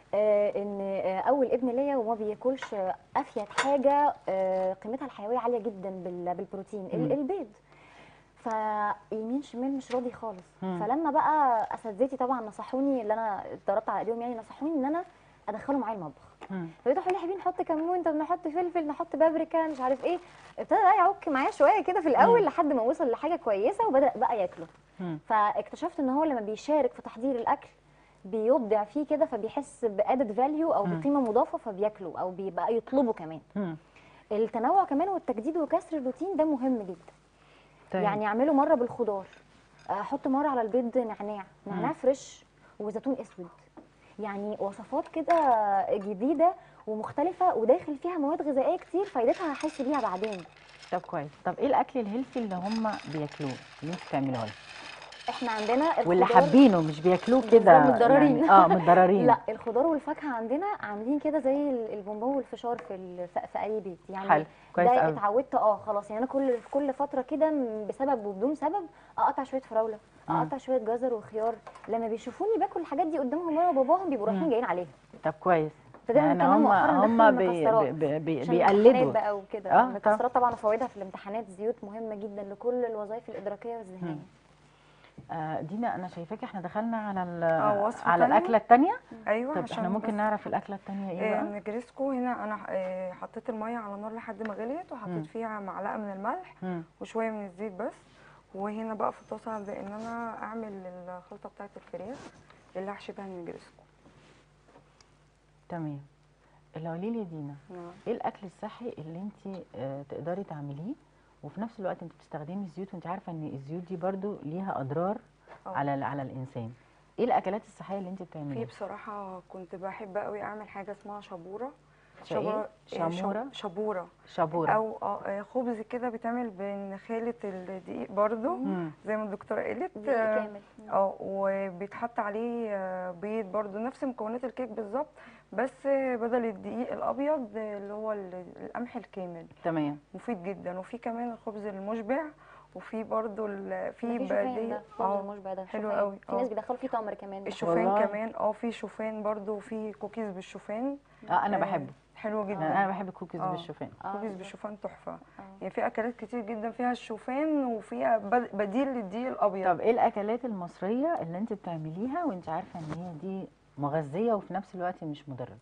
آه، ان آه، اول ابن ليا وما بياكلش آه، افيد حاجه آه، قيمتها الحيويه عاليه جدا بال- بالبروتين ال- مم. البيض فيمين شمال مش راضي خالص مم. فلما بقى اساتذتي طبعا نصحوني اللي انا اتدربت على ايديهم يعني نصحوني ان انا ادخله معايا المطبخ مم. فبقيت اقول له يا حبيبي نحط كمون طب نحط فلفل نحط بابريكا مش عارف ايه ابتدى بقى يعك معايا شويه كده في الاول مم. لحد ما وصل لحاجه كويسه وبدا بقى ياكله مم. فاكتشفت ان هو لما بيشارك في تحضير الاكل بيبدع فيه كده فبيحس بادد فاليو او مم. بقيمه مضافه فبياكله او بيبقى يطلبه كمان مم. التنوع كمان والتجديد وكسر الروتين ده مهم جدا طيب. يعني اعمله مره بالخضار احط مره على البيض نعناع نعناع مم. فريش وزيتون اسود يعني وصفات كده جديده ومختلفه وداخل فيها مواد غذائيه كتير فايدتها هحس بيها بعدين طب كويس طب ايه الاكل الهيلثي اللي هم بياكلوه اللي انت بتعملوه لهم احنا عندنا واللي الخضار- حابينه مش بياكلوه بالظبط، كده متضررين. يعني اه متضررين لا الخضار والفاكهه عندنا عاملين كده زي ال- البونبون والفشار في ال- في في اي بيت يعني حلو كويس ده قوي اتعودت اه خلاص يعني انا كل في كل فتره كده م- بسبب وبدون سبب اقطع شويه فراوله مم. اقطع شويه جزر وخيار لما بيشوفوني باكل الحاجات دي قدامهم انا وباباهم بيبقوا رايحين مم. جايين عليها طب كويس ابتدينا يعني كمان هم مؤخرا هم ندخل بي المكسرات بي بي عشان الامتحانات بيقلدوا بقى وكده آه، المكسرات طبعا فوائدها في الامتحانات زيوت مهمه جدا لكل الوظائف الادراكيه والذهنيه آه دينا انا شايفاك احنا دخلنا على ال- آه، وصفة على تانية؟ الاكله الثانيه ايوه طب عشان احنا ممكن بس- نعرف الاكله الثانيه ايه آه، بقى النجريسكو هنا انا آه، حطيت الميه على النار لحد ما غليت مم. وحطيت فيها معلقه من الملح مم. وشويه من الزيت بس وهنا بقى في الطاسه هبدا ان انا اعمل الخلطه بتاعه الفراخ اللي هحشي بيها النجريسكو تمام اللي قولي لي يا دينا نعم. ايه الاكل الصحي اللي انت آه تقدري تعمليه وفي نفس الوقت انت بتستخدمي الزيوت وانت عارفه ان الزيوت دي برضو ليها اضرار آه. على ال- على الانسان ايه الاكلات الصحيه اللي انت في بتعمليها بصراحه كنت بحب قوي اعمل حاجه اسمها شابوره شا إيه؟ آه، شاب- شامورة؟ شابوره شابوره او آه، آه، خبز كده بيتعمل بنخاله الدقيق برضو مم. زي ما الدكتوره قالت دقيق آه، كامل اه وبيتحط عليه آه، بيض برضو نفس مكونات الكيك بالظبط بس آه، بدل الدقيق الابيض آه، اللي هو ال- القمح الكامل تمام مفيد جدا وفي كمان الخبز المشبع وفي برضو ال- في في شوفان بلديه ده خبز اه المشبع ده حلو شوفان. قوي، في ناس اه. بيدخلوا فيه تمر كمان ده. الشوفان والله. كمان اه في شوفان برضو وفي كوكيز بالشوفان اه انا آه، بحبه حلو جدا انا بحب الكوكيز آه. بالشوفان آه، كوكيز بالظبط. بالشوفان تحفه آه. يعني في اكلات كتير جدا فيها الشوفان وفيها بد- بديل للدقيق الابيض طب ايه الاكلات المصريه اللي انت بتعمليها وانت عارفه ان هي دي مغذيه وفي نفس الوقت مش مضره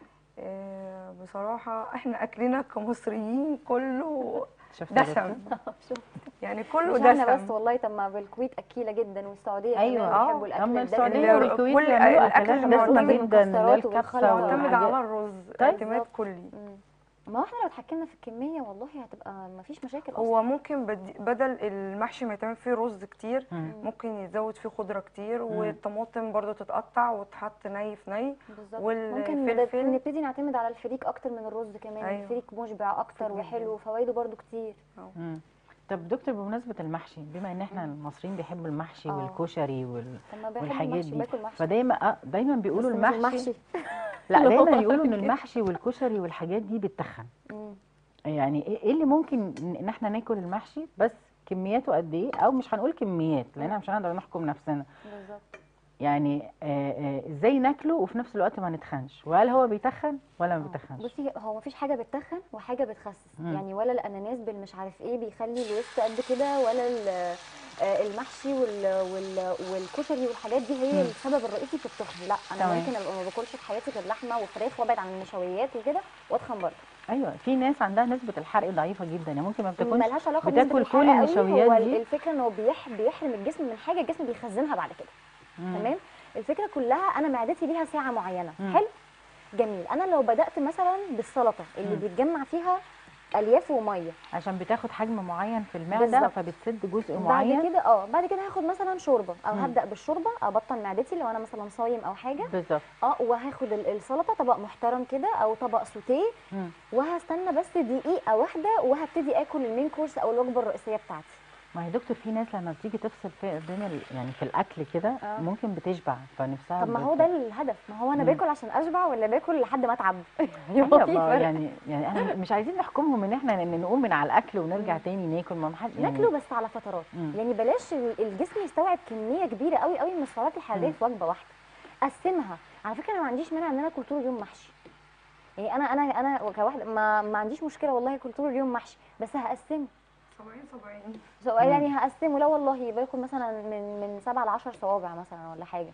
آه، بصراحه احنا اكلنا كمصريين كله شفتي يا دسم دكتور؟ شوف يعني كله مش احنا بس دسم والله طب ما بالكويت اكيله جدا والسعوديه أيوة. كمان آه. بيحبوا الاكل اما الدسم. السعوديه اللي- والكويت كل بيعملوا الأكل اكلات اللي دسمه معتمد جدا اللي هي المكسرات الكبسه والخلطة. معتمد والحاجات على الرز طيب. اعتماد بالظبط. كلي مم. ما هو احنا لو اتحكمنا في الكميه والله هتبقى ما فيش مشاكل اصلا هو ممكن بدي- بدل المحشي ما يتعمل فيه رز كتير مم. ممكن يزود فيه خضره كتير والطماطم برضو تتقطع وتحط ني في ني بالظبط والفلفل. ممكن نبت- نبتدي نعتمد على الفريك اكتر من الرز كمان أيوة. الفريك مشبع اكتر مفيد وحلو جداً. وفوائده برضو كتير مم. طب دكتور بمناسبه المحشي بما ان احنا المصريين بيحبوا المحشي آه. والكشري وال... طب ما بحب والحاجات المحشي دي باكل محشي فدايما آه دايما بيقولوا بس مش المحشي لا اللي هو دايما يقولوا ان المحشي والكشري والحاجات دي بتتخن مم. يعني ايه إيه اللي ممكن ان إن احنا ناكل المحشي بس كمياته قد ايه او مش هنقول كميات لان احنا مش هنقدر نحكم نفسنا بالظبط يعني آه، آه، ازاي ناكله وفي نفس الوقت ما نتخنش وهل هو بيتخن ولا ما آه. بيتخنش بصي هو مفيش حاجه بتخن وحاجه بتخسس مم. يعني ولا الاناناس بالمش عارف ايه بيخلي الوسط قد كده ولا ال- آه، المحشي وال وال والكشري والحاجات دي هي مم. السبب الرئيسي في التخن لا انا تمام. ممكن ابقى ما باكلش في حياتي غير لحمه وفراخ وابعد عن النشويات وكده واتخن برضه ايوه في ناس عندها نسبه الحرق ضعيفه جدا يعني ممكن ما بتاكلش ملهاش علاقه بنسبة بتاكل الحرق كل قوي، النشويات هو دي. الفكره انه بيح بيحرم الجسم من حاجه الجسم بيخزنها بعد كده مم. تمام الفكره كلها انا معدتي ليها ساعه معينه مم. حلو جميل انا لو بدات مثلا بالسلطه اللي مم. بيتجمع فيها الياف وميه عشان بتاخد حجم معين في المعده بالظبط. فبتسد جزء بعد معين كده اه بعد كده هاخد مثلا شوربه او مم. هبدا بالشوربه ابطن معدتي لو انا مثلا صايم او حاجه بالظبط اه وهاخد ال- السلطه طبق محترم كده او طبق سوتيه مم. وهستنى بس دقيقه واحده وهبتدي اكل المين كورس او الوجبه الرئيسيه بتاعتي ما هي دكتور في ناس لما بتيجي تفصل في بين ال... يعني في الاكل كده آه. ممكن بتشبع فنفسها طب ما هو بت- ده الهدف ما هو انا مم. باكل عشان اشبع ولا باكل لحد ما اتعب أيوة، هو في ما فرق. يعني يعني احنا مش عايزين نحكمهم ان احنا إن نقوم من على الاكل ونرجع مم. تاني ناكل ما حد يعني ناكله بس على فترات مم. يعني بلاش ال- الجسم يستوعب كميه كبيره قوي قوي من السعرات الحراريه مم. في وجبه واحده قسمها على فكره انا ما عنديش مانع ان انا اكل طول اليوم محشي يعني انا انا انا كواحده ما, ما عنديش مشكله والله اكل طول اليوم محشي بس هقسمه 70 70 سؤال يعني هقسمه لا والله باكل مثلا من من 7 ل 10 صوابع مثلا ولا حاجه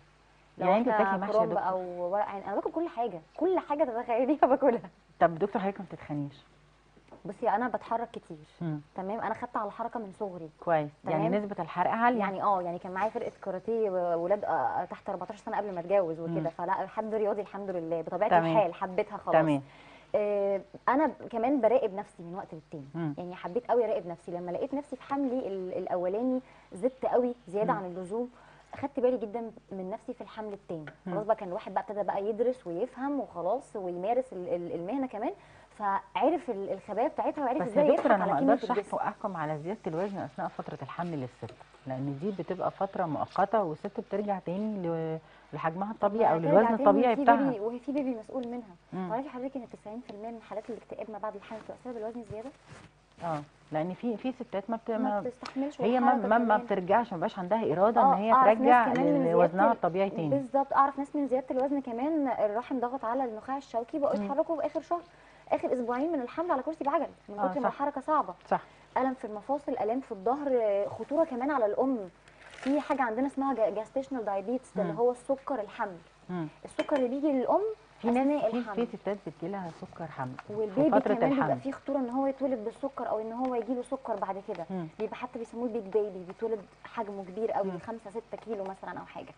لو يعني انت إحنا بتاكلي محشي يا كرنب دكتور او ورق عنب انا باكل كل حاجه كل حاجه تتخيليها باكلها طب دكتور حضرتك ما بتتخنيش بصي انا بتحرك كتير مم. تمام انا خدت على الحركه من صغري كويس يعني تمام. نسبه الحرق عاليه يعني اه يعني كان معايا فرقه كاراتيه ولاد آه، تحت 14 سنه قبل ما اتجوز مم. وكده فلا حد رياضي الحمد لله بطبيعه تمام. الحال حبيتها خلاص تمام آه، انا كمان براقب نفسي من وقت للتاني مم. يعني حبيت قوي اراقب نفسي لما لقيت نفسي في حملي ال- الاولاني زدت قوي زياده مم. عن اللزوم اخدت بالي جدا من نفسي في الحمل التاني مم. خلاص بقى كان الواحد بقى ابتدى بقى يدرس ويفهم وخلاص ويمارس ال- ال- المهنه كمان فعرف ال- الخبايه بتاعتها وعرف بس ازاي يا دكتور يضحك انا ما على كميه اقدرش الجسم احكم احكم على زياده الوزن اثناء فتره الحمل للست لان دي بتبقى فتره مؤقته والست بترجع تاني ل- لحجمها الطبيعي او هترجع للوزن تاني الطبيعي وفي بتاعها بيبي وهي في بيبي مسؤول منها مم. تعرفي حضرتك ان 90% من حالات الاكتئاب ما بعد الحمل بتبقى بسبب الوزن الزياده اه لان في في ستات ما, بت... ما ما بتستحملش هي ما والحركة ما, ما كمان. بترجعش ما بقاش عندها اراده ان آه، هي أعرف ناس ترجع كمان من زيادة لوزنها ال- الطبيعي تاني بالظبط اعرف ناس من زياده الوزن كمان الرحم ضغط على النخاع الشوكي بقوا مم. يتحركوا في اخر شهر اخر اسبوعين من الحمل على كرسي بعجل من آه، كتر ما صح. الحركه صعبه صح الم في المفاصل الام في الظهر خطوره كمان على الام في حاجه عندنا اسمها جاستيشنال دايابيتس ده اللي مم. هو السكر الحمل مم. السكر اللي بيجي للام في اثناء ناس في الحمل في ستات بتجيلها سكر حمل في والبيبي فتره كمان بيبقى الحمل فيه خطوره ان هو يتولد بالسكر او ان هو يجيله سكر بعد كده مم. بيبقى حتى بيسموه البيج بيبي بيتولد حجمه كبير قوي مم. 5 6 كيلو مثلا او حاجه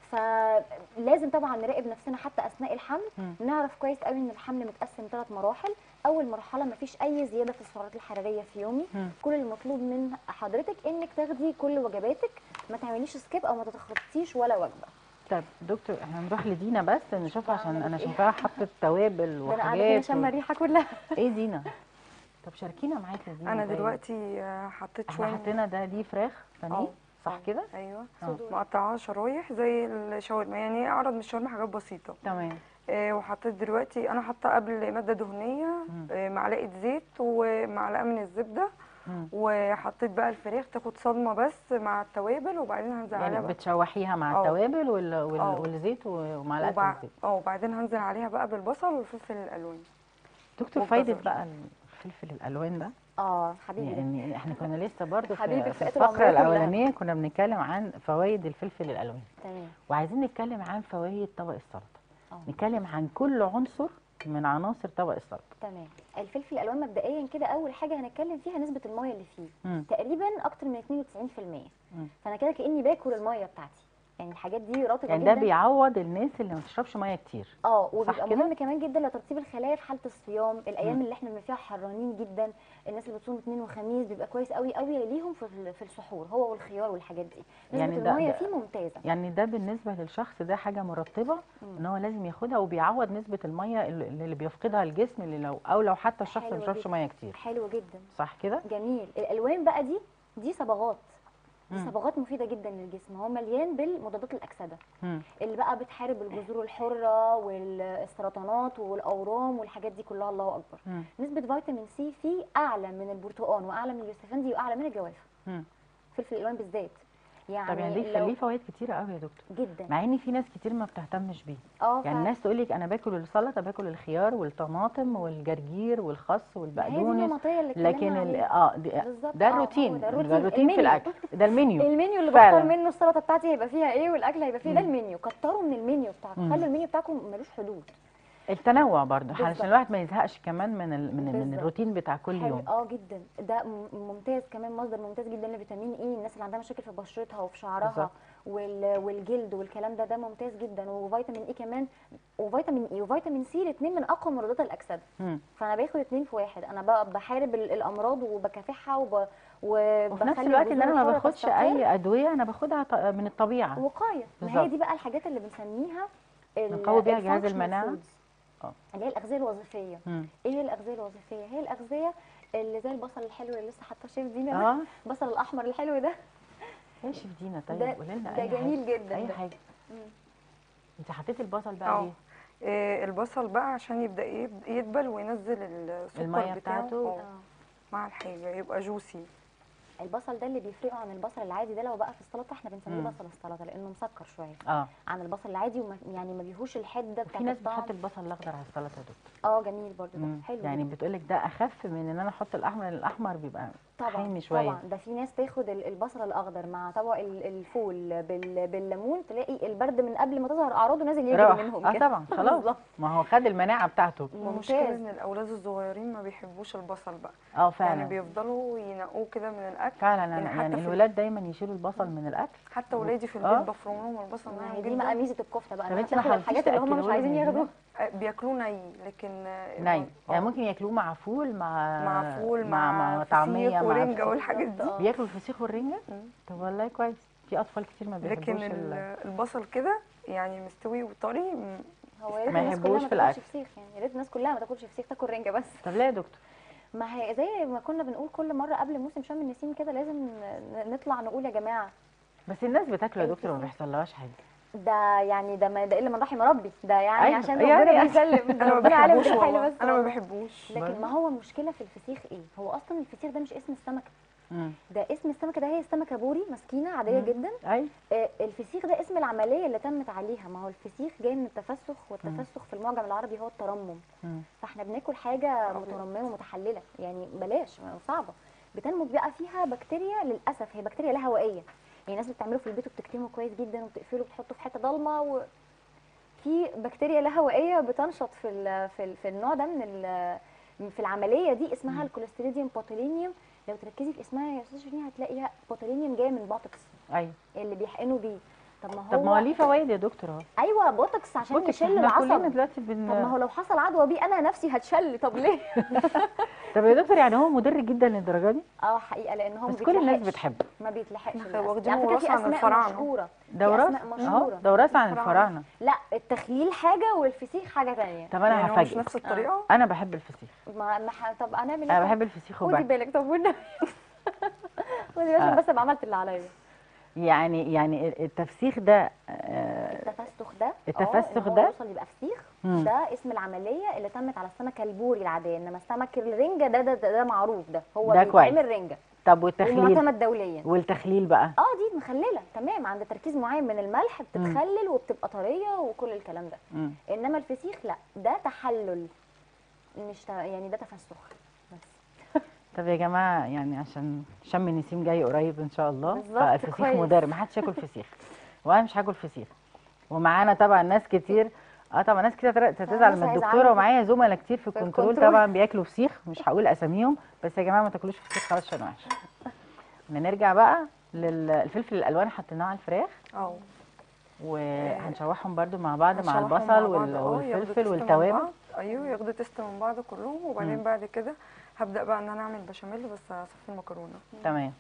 فلازم طبعا نراقب نفسنا حتى اثناء الحمل مم. نعرف كويس قوي ان الحمل متقسم ثلاث مراحل اول مرحله ما فيش اي زياده في السعرات الحراريه في يومي مم. كل المطلوب من حضرتك انك تاخدي كل وجباتك ما تعمليش سكيب او ما تتخطيش ولا وجبه طب دكتور احنا هنروح لدينا بس نشوفها عشان أعمل انا إيه؟ شايفاها حاطه توابل ده انا قاعده هنا وحاجات شامه و... الريحه كلها ايه دينا طب شاركينا معاك يا دينا انا طيب. دلوقتي آه، حطيت احنا شويه حطينا ده دي فراخ بانيه آه، صح آه، كده ايوه آه. مقطعاها شرايح زي الشاورما يعني اعرض من الشاورما حاجات بسيطه تمام آه، وحطيت دلوقتي انا حاطه قبل ماده دهنيه مم. آه، معلقه زيت ومعلقه من الزبده مم. وحطيت بقى الفراخ تاخد صدمه بس مع التوابل وبعدين هنزل عليها يعني بقى بتشوحيها مع آه. التوابل وال... وال... آه. والزيت ومعلقه وبع... الزيت اه وبعدين هنزل عليها بقى بالبصل والفلفل الالوان دكتور والجزر. فايده بقى الفلفل الالوان ده اه حبيبي ده. يعني احنا كنا لسه برضو حبيبي في, في في فئة العمرية الفقره كلها. الاولانيه كنا بنتكلم عن فوائد الفلفل الالوان تمام وعايزين نتكلم عن فوائد طبق السلطه اه نتكلم عن كل عنصر من عناصر طبق السلطه تمام الفلفل الالوان مبدئيا كده اول حاجه هنتكلم فيها نسبه الميه اللي فيه مم. تقريبا اكتر من 92% مم. فانا كده كاني باكل الميه بتاعتي يعني الحاجات دي رطبه يعني جدا ده بيعوض الناس اللي ما بتشربش ميه كتير اه وبيبقى كده؟ مهم كمان جدا لترطيب الخلايا في حاله الصيام الايام مم. اللي احنا بنبقى فيها حرانين جدا الناس اللي بتصوم اثنين وخميس بيبقى كويس قوي قوي ليهم في ال- في السحور هو والخيار والحاجات دي نسبه يعني ده- الميه ده- فيه ممتازه يعني ده بالنسبه للشخص ده حاجه مرطبه مم. ان هو لازم ياخدها وبيعوض نسبه الميه اللي اللي بيفقدها الجسم اللي لو او لو حتى الشخص ما حلو بيشربش جدا. ميه كتير حلو جدا صح كده جميل الالوان بقى دي دي صبغات دي مم. صبغات مفيده جدا للجسم هو مليان بالمضادات الاكسده مم. اللي بقى بتحارب الجذور الحره والسرطانات والاورام والحاجات دي كلها الله اكبر مم. نسبه فيتامين سي فيه اعلى من البرتقال واعلى من اليوسفندي واعلى من الجوافه مم. فلفل الالوان بالذات يعني طب يعني ليه لو- ليه فوائد كتيره قوي يا دكتور جدا مع ان في ناس كتير ما بتهتمش بيه اه يعني فعلا. الناس تقول لك انا باكل السلطه باكل الخيار والطماطم والجرجير والخس ما هي دي والبقدونس النمطيه اللي اتكلمنا لكن ال- عليها. اه دي- بالظبط ده آه، هو الروتين ده ده الروتين الروتين في المنيو. الاكل ده المنيو المنيو اللي فعلا. بختار منه السلطه بتاعتي هيبقى فيها ايه والاكل هيبقى فيه ده مم. المنيو كتروا من المنيو بتاعكم مم. خلوا المنيو بتاعكم ملوش حدود التنوع برضه بالظبط. علشان الواحد ما يزهقش كمان من ال... من, من بالظبط. الروتين بتاع كل حلو يوم اه جدا ده م- ممتاز كمان مصدر ممتاز جدا لفيتامين اي الناس اللي عندها مشاكل في بشرتها وفي شعرها بالظبط. وال... والجلد والكلام ده ده ممتاز جدا وفيتامين اي كمان وفيتامين اي وفيتامين سي الاثنين من اقوى مضادات الاكسده مم. فانا باخد اتنين في واحد انا بقى بحارب ال- الامراض وبكافحها وب... وفي نفس وبخلي الوقت ان الجذور انا ما الحرة باخدش تستقر. اي ادويه انا باخدها ط- من الطبيعه وقايه ما هي بالظبط. دي بقى الحاجات اللي بنسميها ال- نقوي بيها جهاز الfunctional المناعة. foods. آه. اللي هي الاغذيه الوظيفيه مم. ايه هي الاغذيه الوظيفيه هي الاغذيه اللي زي البصل الحلو اللي لسه حاطاه شيف دينا ده اه البصل الاحمر الحلو ده ايش في دينا طيب ده- قولي لنا ده اي جميل حاجه جدا اي ده. حاجه مم. انت حطيتي البصل بقى اه ليه آه، البصل بقى عشان يبدا يب- يدبل وينزل السكر المية بتاعه بتاعته. آه، آه. مع الحاجه يبقى جوسي البصل ده اللي بيفرقه عن البصل العادي ده لو بقى في السلطه احنا بنسميه مم. بصل السلطه لانه مسكر شويه اه عن البصل العادي وما يعني ما بيهوش الحده في بتاعت ناس الطعم بتحط البصل الاخضر على السلطه يا دكتور اه جميل برضو مم. ده حلو يعني جدا. بتقول لك ده اخف من ان انا احط الاحمر الاحمر بيبقى طبعا حامي شويه طبعا ده في ناس تاخد ال- البصل الاخضر مع طبق ال- الفول بال- بالليمون تلاقي البرد من قبل ما تظهر اعراضه نازل يجري راح منهم اه كده طبعا خلاص بالظبط. ما هو خد المناعه بتاعته المشكله ممتاز ان الاولاد الصغيرين ما بيحبوش البصل بقى اه يعني فعلا بيفضلوا ينقوه كده من الاكل فعلا يعني أنا حتى يعني في- الولاد دايما يشيلوا البصل من الاكل حتى ولادي في آه. البيت بفرم لهم البصل ما معاهم هي دي بقى جدا ميزه الكفته بقى طب انها انت ما تاخد حاولتيش الحاجات اللي هم مش تأكلوهم عايزين من ياخدوها آه، بياكلوه ني لكن آه، ني آه. يعني ممكن ياكلوه مع فول مع مع فول مع, مع, مع طعميه فسيخ مع ورنجه والحاجات دي آه. بياكلوا الفسيخ والرنجه مم. طب والله كويس في اطفال كتير ما بيحبوش لكن ال... ال- البصل كده يعني مستوي وطري م- هو يا ريت ما الناس يحبوش كلها في ما تاكلش الأكل. فسيخ يعني يا ريت الناس كلها ما تاكلش فسيخ تاكل رنجه بس طب ليه يا دكتور ما هي زي ما كنا بنقول كل مره قبل موسم شم النسيم كده لازم ن- نطلع نقول يا جماعه بس الناس بتاكله يا دكتور وما الفسيخ. بيحصلهاش حاجه ده يعني ده ما ده الا من رحم ربي ده يعني أيوة، عشان يعني ربنا عشان- بيسلم ده انا ما ربنا عالم بحبوش بالحال والله بس انا ما والله. بحبوش لكن ما هو المشكله في الفسيخ ايه هو اصلا الفسيخ ده مش اسم السمكه امم ده اسم السمكه ده هي السمكه بوري مسكينه عاديه مم. جدا اي آه، الفسيخ ده اسم العمليه اللي تمت عليها ما هو الفسيخ جاي من التفسخ والتفسخ في المعجم العربي هو الترمم مم. فاحنا بناكل حاجه مترممه ومتحلله يعني بلاش ما- صعبه بتنمو بقى فيها بكتيريا للاسف هي بكتيريا لا هوائيه يعني الناس بتعمله في البيت وبتكتمه كويس جدا وبتقفله وبتحطه في حته ضلمه و... في بكتيريا لا هوائيه بتنشط في ال... في, ال... في النوع ده من ال... في العمليه دي اسمها الكوليستريديوم بوتولينيوم لو تركزي في اسمها يا استاذه شيرين هتلاقيها بوتولينيوم جايه من بوتوكس اي اللي بيحقنوا بيه طب ما هو طب ما هو ليه فوائد يا دكتور اهو ايوه بوتوكس عشان بوتوكس، يشل احنا كلنا العصب دلوقتي بن طب ما هو لو حصل عدوى بيه انا نفسي هتشل طب ليه طب يا دكتور يعني هو مضر جدا للدرجه دي اه حقيقه لان هو ما بس كل الناس بيتلحقش. بتحبه ما بيتلحقش احنا للأسف. واخدينه على فكرة في وراثة عن أسماء الفراعنة. مشهوره ده في وراث أسماء اهو مشهورة. ده وراث عن الفراعنة. الفراعنه لا التخليل حاجه والفسيخ حاجه تانية طب انا يعني هو مش هفاجئك نفس الطريقه انا بحب الفسيخ ما ما ح- طب هنعمل انا ايه بحب الفسيخ خدي وباكل بالك طب والنبي خدي بالك آه. بس ابقى عملت اللي عليا يعني يعني التفسيخ ده آه، التفسخ ده آه، التفسخ إن هو ده؟ يوصل يبقى فسيخ مم. ده اسم العمليه اللي تمت على السمكه البوري العاديه انما السمك الرنجه ده ده, ده, ده معروف ده هو ده كويس. بيتعمل رنجه طب والتخليل ومعتمد دوليا والتخليل بقى اه دي مخلله تمام عند تركيز معين من الملح بتتخلل وبتبقى طريه وكل الكلام ده مم. انما الفسيخ لا ده تحلل مش ت... يعني ده تفسخ بس طب يا جماعه يعني عشان شم النسيم جاي قريب ان شاء الله بالظبط، فالفسيخ كويس. مضر ما حدش ياكل فسيخ وانا مش هاكل فسيخ ومعانا طبعا ناس كتير اه طبعا ناس كتير تر- تزعل ناس من هيزعلوا. الدكتوره ومعايا زملاء كتير في في الكنترول الكنترول. طبعا بياكلوا فسيخ مش هقول اساميهم بس يا جماعه ما تاكلوش فسيخ خلاص عشان وحش نرجع بقى للفلفل الالوان حطيناه على الفراخ اه وهنشوحهم برده مع بعض مع هنشوحهم البصل بعض، وال- اه، ياخدوا والفلفل تيست من والتوابل بعض. ايوه ياخدوا تيست من بعض كلهم وبعدين مم. بعد كده هبدا بقى ان انا اعمل بشاميل بس هصفي المكرونه تمام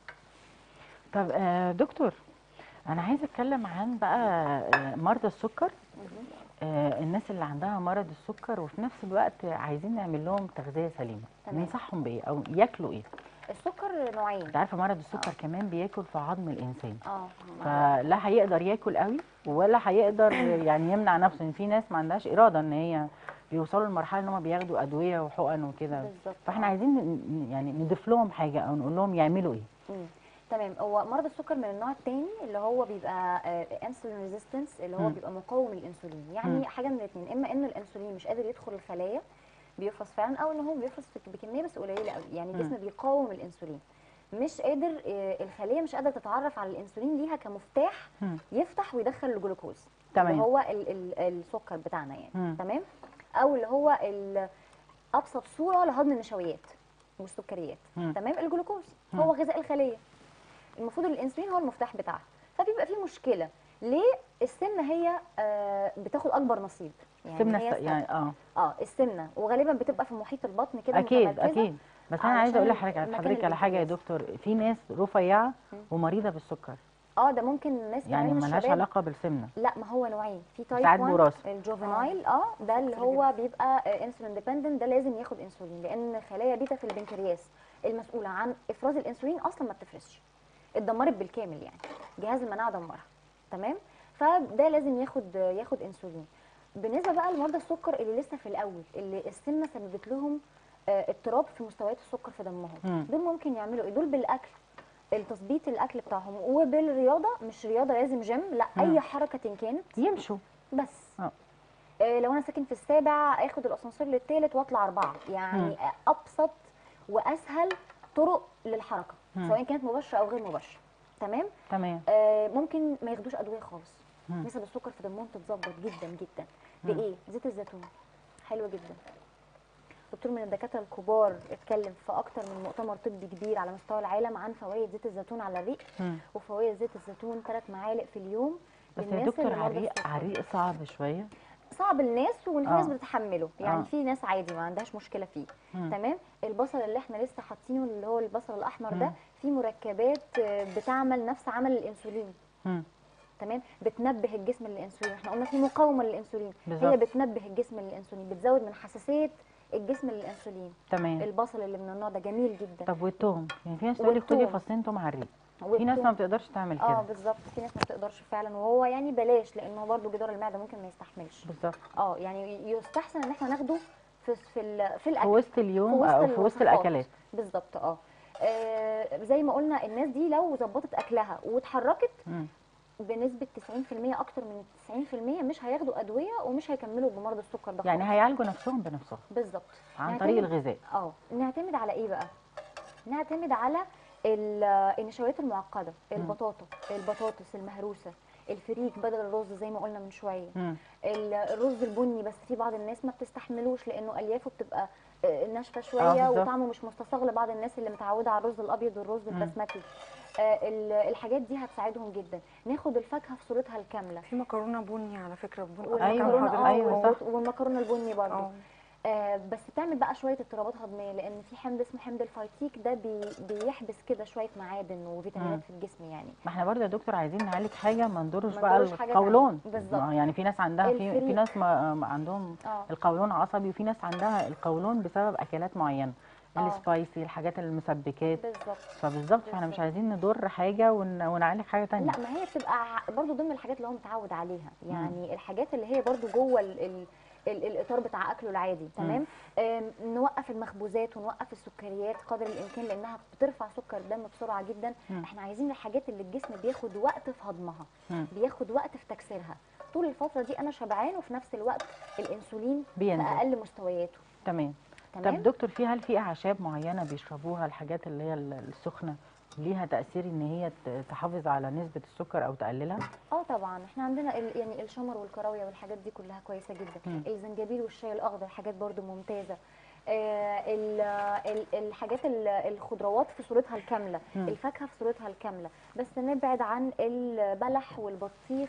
طب آه دكتور انا عايزه اتكلم عن بقى آه، مرضى السكر آه الناس اللي عندها مرض السكر وفي نفس الوقت عايزين نعمل لهم تغذيه سليمه تمام. ننصحهم بايه او ياكلوا ايه السكر نوعين انت عارفه مرض السكر كمان بياكل في عظم الانسان اه فلا هيقدر ياكل قوي ولا هيقدر يعني يمنع نفسه ان في ناس ما عندهاش اراده ان هي بيوصلوا لمرحله ان هم بياخدوا ادويه وحقن وكده بالظبط فاحنا آه. عايزين ن- يعني نضيف لهم حاجه او نقول لهم يعملوا ايه مم. تمام هو مرض السكر من النوع الثاني اللي هو بيبقى انسولين ريزيستنس اللي هو مم. بيبقى مقاوم للانسولين مم. يعني حاجه من الاثنين اما ان الانسولين مش قادر يدخل الخلايا بيفرز فعلا او ان هو بيفرز في- بكميه بس قليله قوي يعني مم. الجسم بيقاوم الانسولين مش قادر آه، الخليه مش قادره تتعرف على الانسولين ليها كمفتاح مم. يفتح ويدخل الجلوكوز تمام. اللي هو ال ال السكر بتاعنا يعني مم. تمام او اللي هو ال- ابسط صوره لهضم النشويات والسكريات مم. تمام الجلوكوز مم. هو غذاء الخليه المفروض الانسولين هو المفتاح بتاعها فبيبقى في مشكله ليه السمنه هي آه بتاخد اكبر نصيب سمنه هي الس- السبب. يعني اه اه السمنه وغالبا بتبقى في محيط البطن كده اكيد متمركزة. اكيد بس انا عايزه اقول علشان لحضرتك مكان حضرتك على حاجه يا البنكرياس. دكتور في ناس رفيعه مم. ومريضه بالسكر اه ده ممكن الناس يعني تعمله ملهاش الشباب. علاقه بالسمنه لا ما هو نوعين في تايب ساعات 1 وراثة. الجوفينايل اه ده اللي هو بيبقى انسولين ديبندنت ده لازم ياخد انسولين لان خلايا بيتا في البنكرياس المسؤوله عن افراز الانسولين اصلا ما بتفرزش اتدمرت بالكامل يعني جهاز المناعه دمرها تمام فده لازم ياخد ياخد انسولين بالنسبه بقى لمرضى السكر اللي لسه في الاول اللي السمنه سببت لهم آه، اضطراب في مستويات السكر في دمهم مم. دول ممكن يعملوا ايه دول بالاكل التظبيط الاكل بتاعهم وبالرياضه مش رياضه لازم جيم لا مم. اي حركه إن كانت يمشوا بس اه. آه لو انا ساكن في السابع اخد الاسانسير للثالث واطلع اربعه يعني مم. ابسط واسهل طرق للحركه مم. سواء كانت مباشره او غير مباشره تمام تمام آه ممكن ما ياخدوش ادويه خالص مم. نسب السكر في دمهم تتظبط جدا جدا مم. بايه زيت الزيتون حلوه جدا دكتور من الدكاتره الكبار اتكلم في اكتر من مؤتمر طبي كبير على مستوى العالم عن فوائد زيت الزيتون على الريق مم. وفوائد زيت الزيتون ثلاث معالق في اليوم بس يا للناس دكتور اللي مرضى عريق السكر. عريق صعب شويه صعب الناس وفي آه. ناس بتتحمله يعني آه. في ناس عادي ما عندهاش مشكله فيه مم. تمام البصل اللي احنا لسه حاطينه اللي هو البصل الاحمر ده مم. فيه مركبات آه، بتعمل نفس عمل الانسولين مم. تمام بتنبه الجسم للانسولين احنا قلنا في مقاومه للانسولين هي بالظبط. بتنبه الجسم للانسولين بتزود من حساسيه الجسم للانسولين تمام البصل اللي من النوع ده جميل جدا طب والثوم يعني في ناس تقول لك خدي والثوم. فصين توم على الريق في ناس والثوم. ما بتقدرش تعمل اه كده بالظبط في ناس ما بتقدرش فعلا وهو يعني بلاش لانه برضو جدار المعده ممكن ما يستحملش بالظبط اه يعني يستحسن ان احنا ناخده في في ال- في في الاكل وسط اليوم وسط او في وسط الوصفات. الاكلات بالظبط اه آه، زي ما قلنا الناس دي لو ظبطت اكلها واتحركت مم. بنسبه 90% اكتر من 90% مش هياخدوا ادويه ومش هيكملوا بمرض السكر ده يعني خالص. هيعالجوا نفسهم بنفسهم بالظبط عن طريق نعتمد- الغذاء اه نعتمد على ايه بقى نعتمد على ال- النشويات المعقده البطاطا البطاطس المهروسه الفريك بدل الرز زي ما قلنا من شويه مم. ال- الرز البني بس في بعض الناس ما بتستحملوش لانه اليافه بتبقى آه، ناشفه آه، شويه بالظبط. وطعمه مش مستصاغ لبعض الناس اللي متعوده على الرز الابيض والرز مم. البسمتي آه، ال- الحاجات دي هتساعدهم جدا ناخد الفاكهه في صورتها الكامله في مكرونه بني على فكره بني أيوة، والمكرونه اه أيوة، والبط- صح. والمكرونه البني برضه اه آه بس بتعمل بقى شويه اضطرابات هضميه لان في حمض اسمه حمض الفيتيك ده بي بيحبس كده شويه معادن مم. وفيتامينات في الجسم يعني ما احنا برضه يا دكتور عايزين نعالج حاجه ما نضرش ما بقى نضرش حاجة القولون تانية. بالظبط. ما يعني في ناس عندها في, في الفريك. ناس ما ما عندهم اه القولون عصبي وفي ناس عندها القولون بسبب اكلات معينه آه. السبايسي الحاجات المسبكات بالظبط فبالظبط فاحنا مش بالظبط. عايزين نضر حاجه ون... ونعالج حاجه تانية لا ما هي بتبقى ع- برضو ضمن الحاجات اللي هو متعود عليها يعني الحاجات اللي هي برضو جوه ال ال ال الاطار بتاع اكله العادي تمام آم، نوقف المخبوزات ونوقف السكريات قدر الامكان لانها بترفع سكر الدم بسرعه جدا مم. احنا عايزين الحاجات اللي الجسم بياخد وقت في هضمها مم. بياخد وقت في تكسيرها طول الفتره دي انا شبعان وفي نفس الوقت الانسولين في بينزل اقل مستوياته تمام تمام طب دكتور في هل في اعشاب معينه بيشربوها الحاجات اللي هي ال- السخنه ليها تاثير ان هي ت- تحافظ على نسبه السكر او تقللها اه طبعا احنا عندنا ال- يعني الشمر والكراويه والحاجات دي كلها كويسه جدا مم. الزنجبيل والشاي الاخضر حاجات برضو ممتازه آه ال ال الحاجات ال- الخضروات في صورتها الكامله مم. الفاكهه في صورتها الكامله بس نبعد عن البلح والبطيخ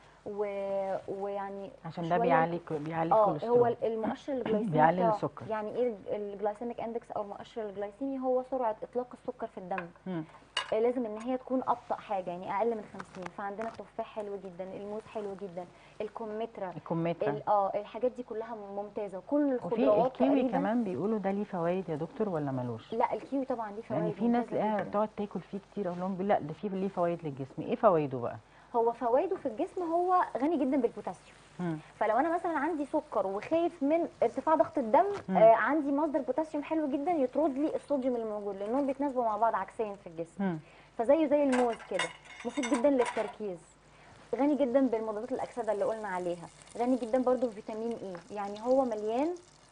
و- ويعني عشان ده شوية- بيعلي بيعلي اه هو الكوليسترول المؤشر الجلايسيمي بيعلي بتاعه. السكر. يعني ايه الجلايسيميك اندكس او المؤشر الجلايسيمي هو سرعه اطلاق السكر في الدم مم. آه، لازم ان هي تكون ابطا حاجه يعني اقل من 50 فعندنا التفاح حلو جدا الموز حلو جدا الكمثرى الكمثرى ال- اه الحاجات دي كلها ممتازه كل وفي الخضروات الكيوي تقريبا كمان بيقولوا ده ليه فوائد يا دكتور ولا ملوش لا الكيوي طبعا ليه فوائد يعني في ناس ممتازة تلاقيها جداً. تقعد تاكل فيه كتير اقول لهم لا ده فيه ليه فوائد للجسم ايه فوائده بقى هو فوائده في الجسم هو غني جدا بالبوتاسيوم مم. فلو انا مثلا عندي سكر وخايف من ارتفاع ضغط الدم مم. آه عندي مصدر بوتاسيوم حلو جدا يطرد لي الصوديوم اللي موجود لانهم بيتناسبوا مع بعض عكسيا في الجسم مم. فزيه زي الموز كده مفيد جدا للتركيز غني جدا بالمضادات الاكسده اللي قلنا عليها غني جدا برضو بفيتامين اي يعني هو مليان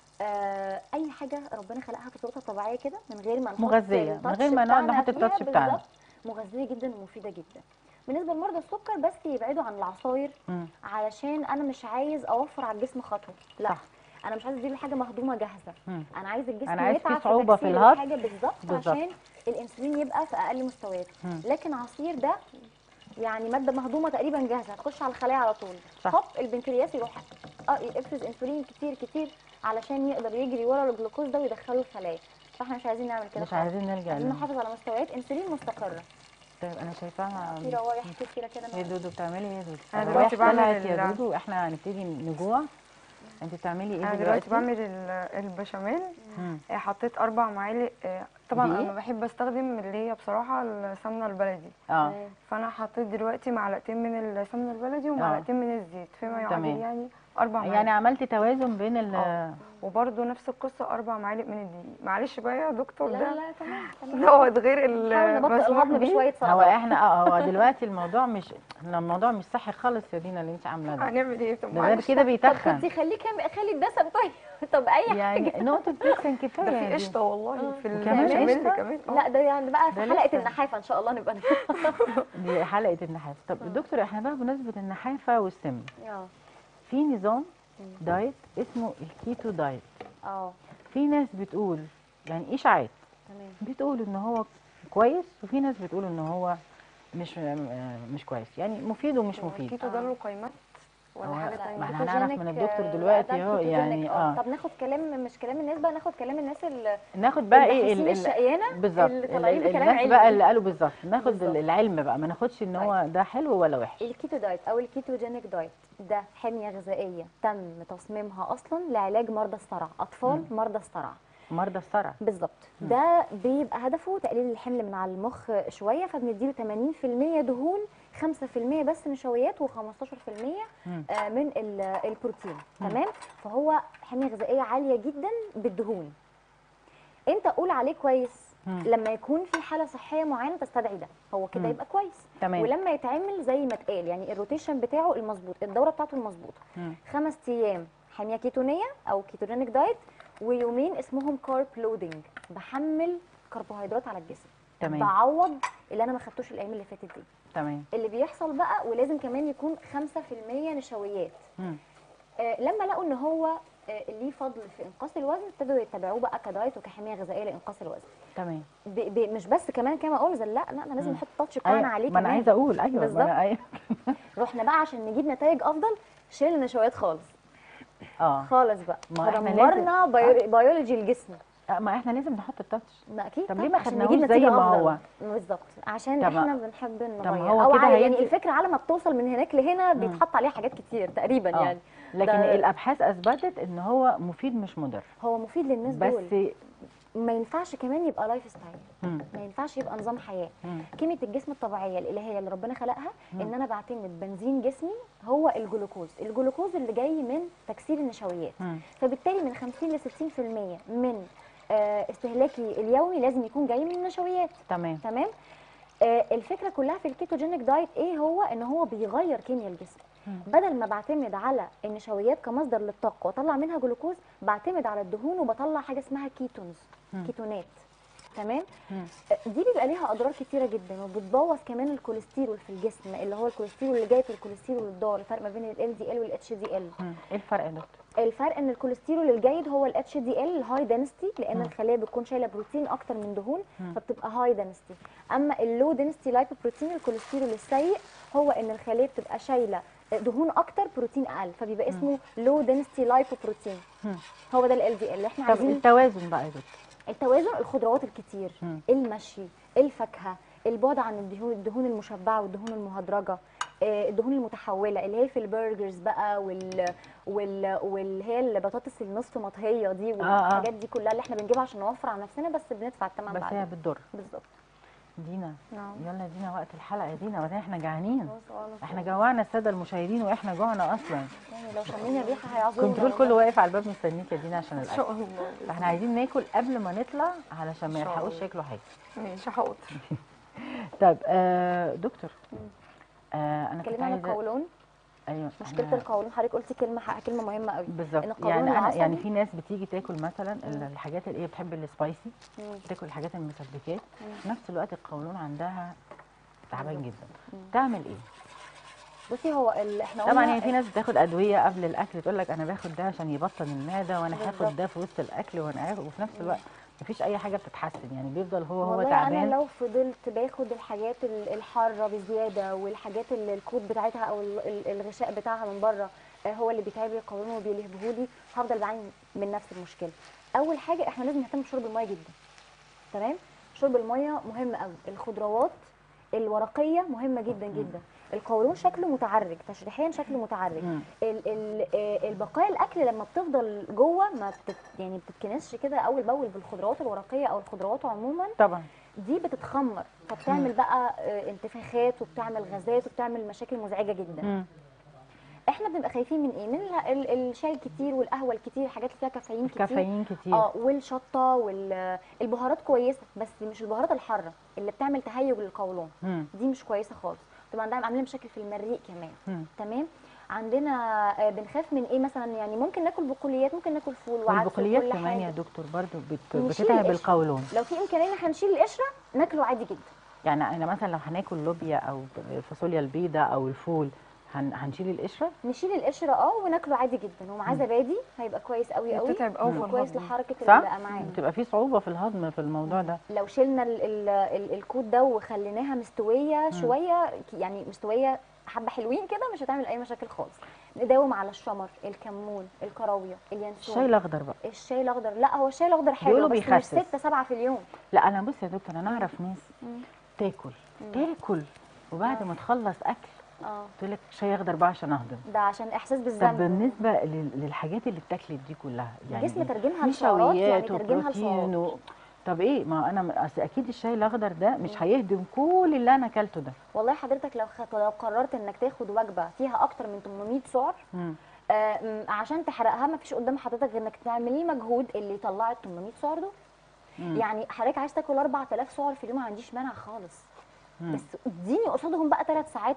آه اي حاجه ربنا خلقها في صورتها طبيعيه كده من غير ما نحط مغذية، من التاتش غير ما نقعد بتاعنا نحط فيها التاتش بتاعنا. بالظبط. مغذيه جدا ومفيده جدا بالنسبه لمرضى السكر بس يبعدوا عن العصاير مم. علشان انا مش عايز اوفر على الجسم خطوه لا صح. انا مش عايز اديله حاجه مهضومه جاهزه مم. انا عايز الجسم أنا عايز فيه يتعب صعوبة في تكسير الهضم. الحاجه بالظبط بالظبط. عشان الانسولين يبقى في اقل مستوياته مم. لكن عصير ده يعني ماده مهضومه تقريبا جاهزه هتخش على الخلايا على طول صح. هوب البنكرياس يروح اه يفرز انسولين كتير كتير علشان يقدر يجري ورا الجلوكوز ده ويدخله الخلايا فاحنا مش عايزين نعمل كده مش خالص. عايزين نرجع عايزين لها نحافظ على مستويات انسولين مستقره طيب انا شايفاها في روايح كتيره كده يا دودو بتعملي ايه يا دودو أنا الروايح دلوقتي بعمل طلعت يا ال- دودو احنا هنبتدي نجوع انت بتعملي ايه انا دلوقتي بعمل ال- البشاميل مم. آه، حطيت اربع معالق آه، طبعا دقيق؟ انا بحب استخدم اللي هي بصراحه السمنه البلدي اه فانا حطيت دلوقتي معلقتين من السمنه البلدي ومعلقتين من الزيت فيما تمام. يعادل يعني اربع معالق يعني عملت توازن بين ال آه. وبرده نفس القصه اربع معالق من الدقيق معلش بقى يا دكتور لا ده لا لا تمام تمام دوت غير نحاول نبطئ المسموح الهضم بيه بشويه هو سلطات احنا اه هو دلوقتي الموضوع مش إحنا الموضوع مش صحي خالص يا دينا اللي انت عاملاه ده هنعمل ايه طب ده غير معلش كده طب بيتخن كنتي خليه كام خلي الدسم طيب طب اي يعني نقطة دسم كفاية ده يا في دينا. قشطه والله آه. في وكمان البشاميل قشطة؟ كمان آه. لا ده يعني بقى ده في حلقه لسه. النحافه ان شاء الله نبقى دي حلقة النحاف طب دكتور احنا بقى بمناسبة النحافة والسم اه في نظام دايت اسمه الكيتو دايت اه في ناس بتقول يعني اشاعات تمام بتقول ان هو كويس وفي ناس بتقول ان هو مش مش كويس يعني مفيد ومش هو مفيد الكيتو ده آه. له قيمات ولا هو- حاجه لا، تانية ما احنا هنعرف من الدكتور دلوقتي اهو يعني اه اه طب ناخد كلام مش كلام الناس بقى ناخد كلام الناس اللي ناخد بقى ايه الباحثين الشقيانه بالظبط اللي ال- طالعين ال- بكلام الناس علمي. بقى اللي قالوا بالظبط ناخد بالظبط. العلم بقى ما ناخدش ان هو ده حلو ولا وحش الكيتو دايت او الكيتوجينيك دايت ده حميه غذائيه تم تصميمها اصلا لعلاج مرضى الصرع اطفال مرضى الصرع مرضى الصرع بالظبط ده بيبقى هدفه تقليل الحمل من على المخ شويه فبنديله 80% دهون 5% بس نشويات و15% مم. آه، من ال- البروتين تمام فهو حميه غذائيه عاليه جدا بالدهون انت قول عليه كويس مم. لما يكون في حاله صحيه معينه تستدعي ده هو كده مم. يبقى كويس تمام ولما يتعمل زي ما اتقال يعني الروتيشن بتاعه المظبوط الدوره بتاعته المظبوطه مم. خمس ايام حميه كيتونيه او كيتونيك دايت ويومين اسمهم كارب لودنج بحمل كربوهيدرات على الجسم تمام بعوض اللي انا ما خدتوش الايام اللي فاتت دي تمام اللي بيحصل بقى ولازم كمان يكون 5% نشويات مم. آه لما لقوا ان هو آه ليه فضل في انقاص الوزن ابتدوا يتبعوه بقى كدايت وكحميه غذائيه لانقاص الوزن تمام ب ب مش بس كمان كما اقول زي لا لا انا لازم مم. احط تاتش بتاعنا أيوة، عليه ما انا كمان عايزه اقول ايوه ما بالظبط. أنا أيوة. رحنا بقى عشان نجيب نتائج افضل شيل النشويات خالص اه خالص بقى ما إحنا دمرنا بيو- بيولوجي الجسم آه، ما احنا لازم نحط التاتش ما اكيد طب طبعاً ليه ما عشان خدناهوش نجيب زي نتيجة ما أفضل. هو؟ بالظبط عشان طب- احنا بنحب نغير هو او كده ع- يعني هيدي- الفكره على ما بتوصل من هناك لهنا بيتحط عليها حاجات كتير تقريبا آه. يعني لكن ده- الابحاث اثبتت ان هو مفيد مش مضر هو مفيد للناس بس دول ما ينفعش كمان يبقى لايف ستايل مم. ما ينفعش يبقى نظام حياه مم. كيمياء الجسم الطبيعيه الالهيه اللي ربنا خلقها ان انا بعتمد بنزين جسمي هو الجلوكوز الجلوكوز اللي جاي من تكسير النشويات مم. فبالتالي من 50 ل 60% من آه، استهلاكي اليومي لازم يكون جاي من النشويات تمام تمام آه، الفكره كلها في الكيتوجينيك دايت ايه هو ان هو بيغير كيمياء الجسم مم. بدل ما بعتمد على النشويات كمصدر للطاقه واطلع منها جلوكوز بعتمد على الدهون وبطلع حاجه اسمها كيتونز مم. كيتونات تمام مم. آه، دي بيبقى ليها اضرار كتيره جدا وبتبوظ كمان الكوليسترول في الجسم اللي هو الكوليسترول اللي جاي في الكوليسترول الضار الفرق ما بين ال دي ال والاتش دي ال مم. ايه الفرق يا دكتور الفرق ان الكوليسترول الجيد هو الاتش دي ال الهاي دنستي لان مم. الخليه بتكون شايله بروتين اكتر من دهون مم. فبتبقى هاي دنستي اما اللو دنستي لايبوبروتين الكوليسترول السيء هو ان الخليه بتبقى شايله دهون اكتر بروتين اقل فبيبقى اسمه لو دنستي لايبوبروتين مم. هو ده ال دي ال احنا طب عايزين التوازن بقى يا دكتور التوازن الخضروات الكتير مم. المشي الفاكهه البعد عن الدهون الدهون المشبعه والدهون المهدرجه آه، الدهون المتحوله اللي هي في البرجرز بقى وال وال واللي هي البطاطس النصف مطهيه دي والحاجات دي كلها اللي احنا بنجيبها عشان نوفر على نفسنا بس بندفع الثمن بس هي بعدين بتضر بالظبط دينا نعم يلا دينا وقت الحلقه يا دينا وبعدين احنا جعانين احنا جوعنا الساده المشاهدين واحنا جوعنا اصلا يعني لو شمينا الريحه هيعذرونا كنترول والله. كله واقف على الباب مستنيك يا دينا عشان ان الاكل شاء الله فاحنا عايزين ناكل قبل ما نطلع علشان ما إن شاء يلحقوش الله. ياكلوا حاجه ماشي حاضر طيب آه دكتور آه انا كنت اتكلمنا عن عايزه القولون ايوه مشكله أنا- القولون حضرتك قلتي كلمه ح- كلمه مهمه قوي بالظبط إن القولون يعني انا العصبي- يعني في ناس بتيجي تاكل مثلا ال- الحاجات اللي هي بتحب السبايسي مم. تاكل الحاجات المسبكات مم. في نفس الوقت القولون عندها تعبان بالظبط. جدا تعمل ايه بصي هو ال... احنا طبعا قلنا يعني في ناس بتاخد ادويه قبل الاكل تقول لك انا باخد ده عشان يبطل المعده وانا بالظبط. هاخد ده في وسط الاكل وانا هاخد وفي نفس الوقت مفيش اي حاجه بتتحسن يعني بيفضل هو هو والله تعبان انا لو فضلت باخد الحاجات ال- الحاره بزياده والحاجات اللي الكود بتاعتها او ال- ال- الغشاء بتاعها من بره آه، هو اللي بيتعب لي القولون وبيلهبهولي هفضل بعاني من نفس المشكله اول حاجه احنا لازم نهتم بشرب الميه جدا تمام شرب الميه مهم قوي الخضروات الورقيه مهمه جدا جدا القولون شكله متعرج تشريحيا شكله متعرج مم. ال ال آه، البقايا الاكل لما بتفضل جوه ما بتت يعني بتتكنسش كده اول باول بالخضروات الورقيه او الخضروات عموما طبعا دي بتتخمر فبتعمل بقى آه، انتفاخات وبتعمل غازات وبتعمل مشاكل مزعجه جدا مم. احنا بنبقى خايفين من ايه من ال- ال- الشاي الكتير والقهوه الكتير الحاجات اللي فيها كافيين كتير كافيين كتير اه والشطه والبهارات كويسه بس مش البهارات الحاره اللي بتعمل تهيج للقولون مم. دي مش كويسه خالص طبعا ده عامله مشاكل في المريء كمان مم. تمام عندنا آه، بنخاف من ايه مثلا يعني ممكن ناكل بقوليات ممكن ناكل فول وعدس والبقوليات وكل كمان حاجة. يا دكتور برضو بت... نشيل بتتعب القشرة. القولون لو في امكانيه ان احنا نشيل القشره ناكله عادي جدا يعني انا مثلا لو هناكل لوبيا او الفاصوليا البيضاء او الفول هن... هنشيل القشره نشيل القشره اه وناكله عادي جدا ومعاه زبادي هيبقى كويس قوي قوي بتتعب قوي في كويس الهضم لحركه صح الامعاء بتبقى في صعوبه في الهضم في الموضوع ده لو شلنا ال ال ال الكود ده وخليناها مستويه شويه يعني مستويه حبه حلوين كده مش هتعمل اي مشاكل خالص نداوم على الشمر الكمون الكراويه اليانسون الشاي الاخضر بقى الشاي الاخضر لا هو الشاي الاخضر حلو بيقولوا بس مش بيخسس. ستة سبعة في اليوم لا انا بص يا دكتور انا اعرف ناس مم. تاكل تاكل وبعد ما تخلص اكل اه تقول لك شاي اخضر بقى عشان اهضم ده عشان احساس طب بالذنب بالنسبه لل- للحاجات اللي اتاكلت دي كلها يعني الجسم ترجمها في لسعرات يعني نشويات ترجمها وبروتين لسعرات و... طب ايه ما انا اصل اكيد الشاي الاخضر ده مش هيهضم كل اللي انا اكلته ده والله حضرتك لو خد لو قررت انك تاخد وجبه فيها اكتر من 800 سعر مم. آه م- عشان تحرقها ما فيش قدام حضرتك غير انك تعملي مجهود اللي يطلع ال 800 سعر دول مم. يعني حضرتك عايز تاكل 4000 سعر في اليوم ما عنديش مانع خالص مم. بس اديني قصادهم بقى ثلاث ساعات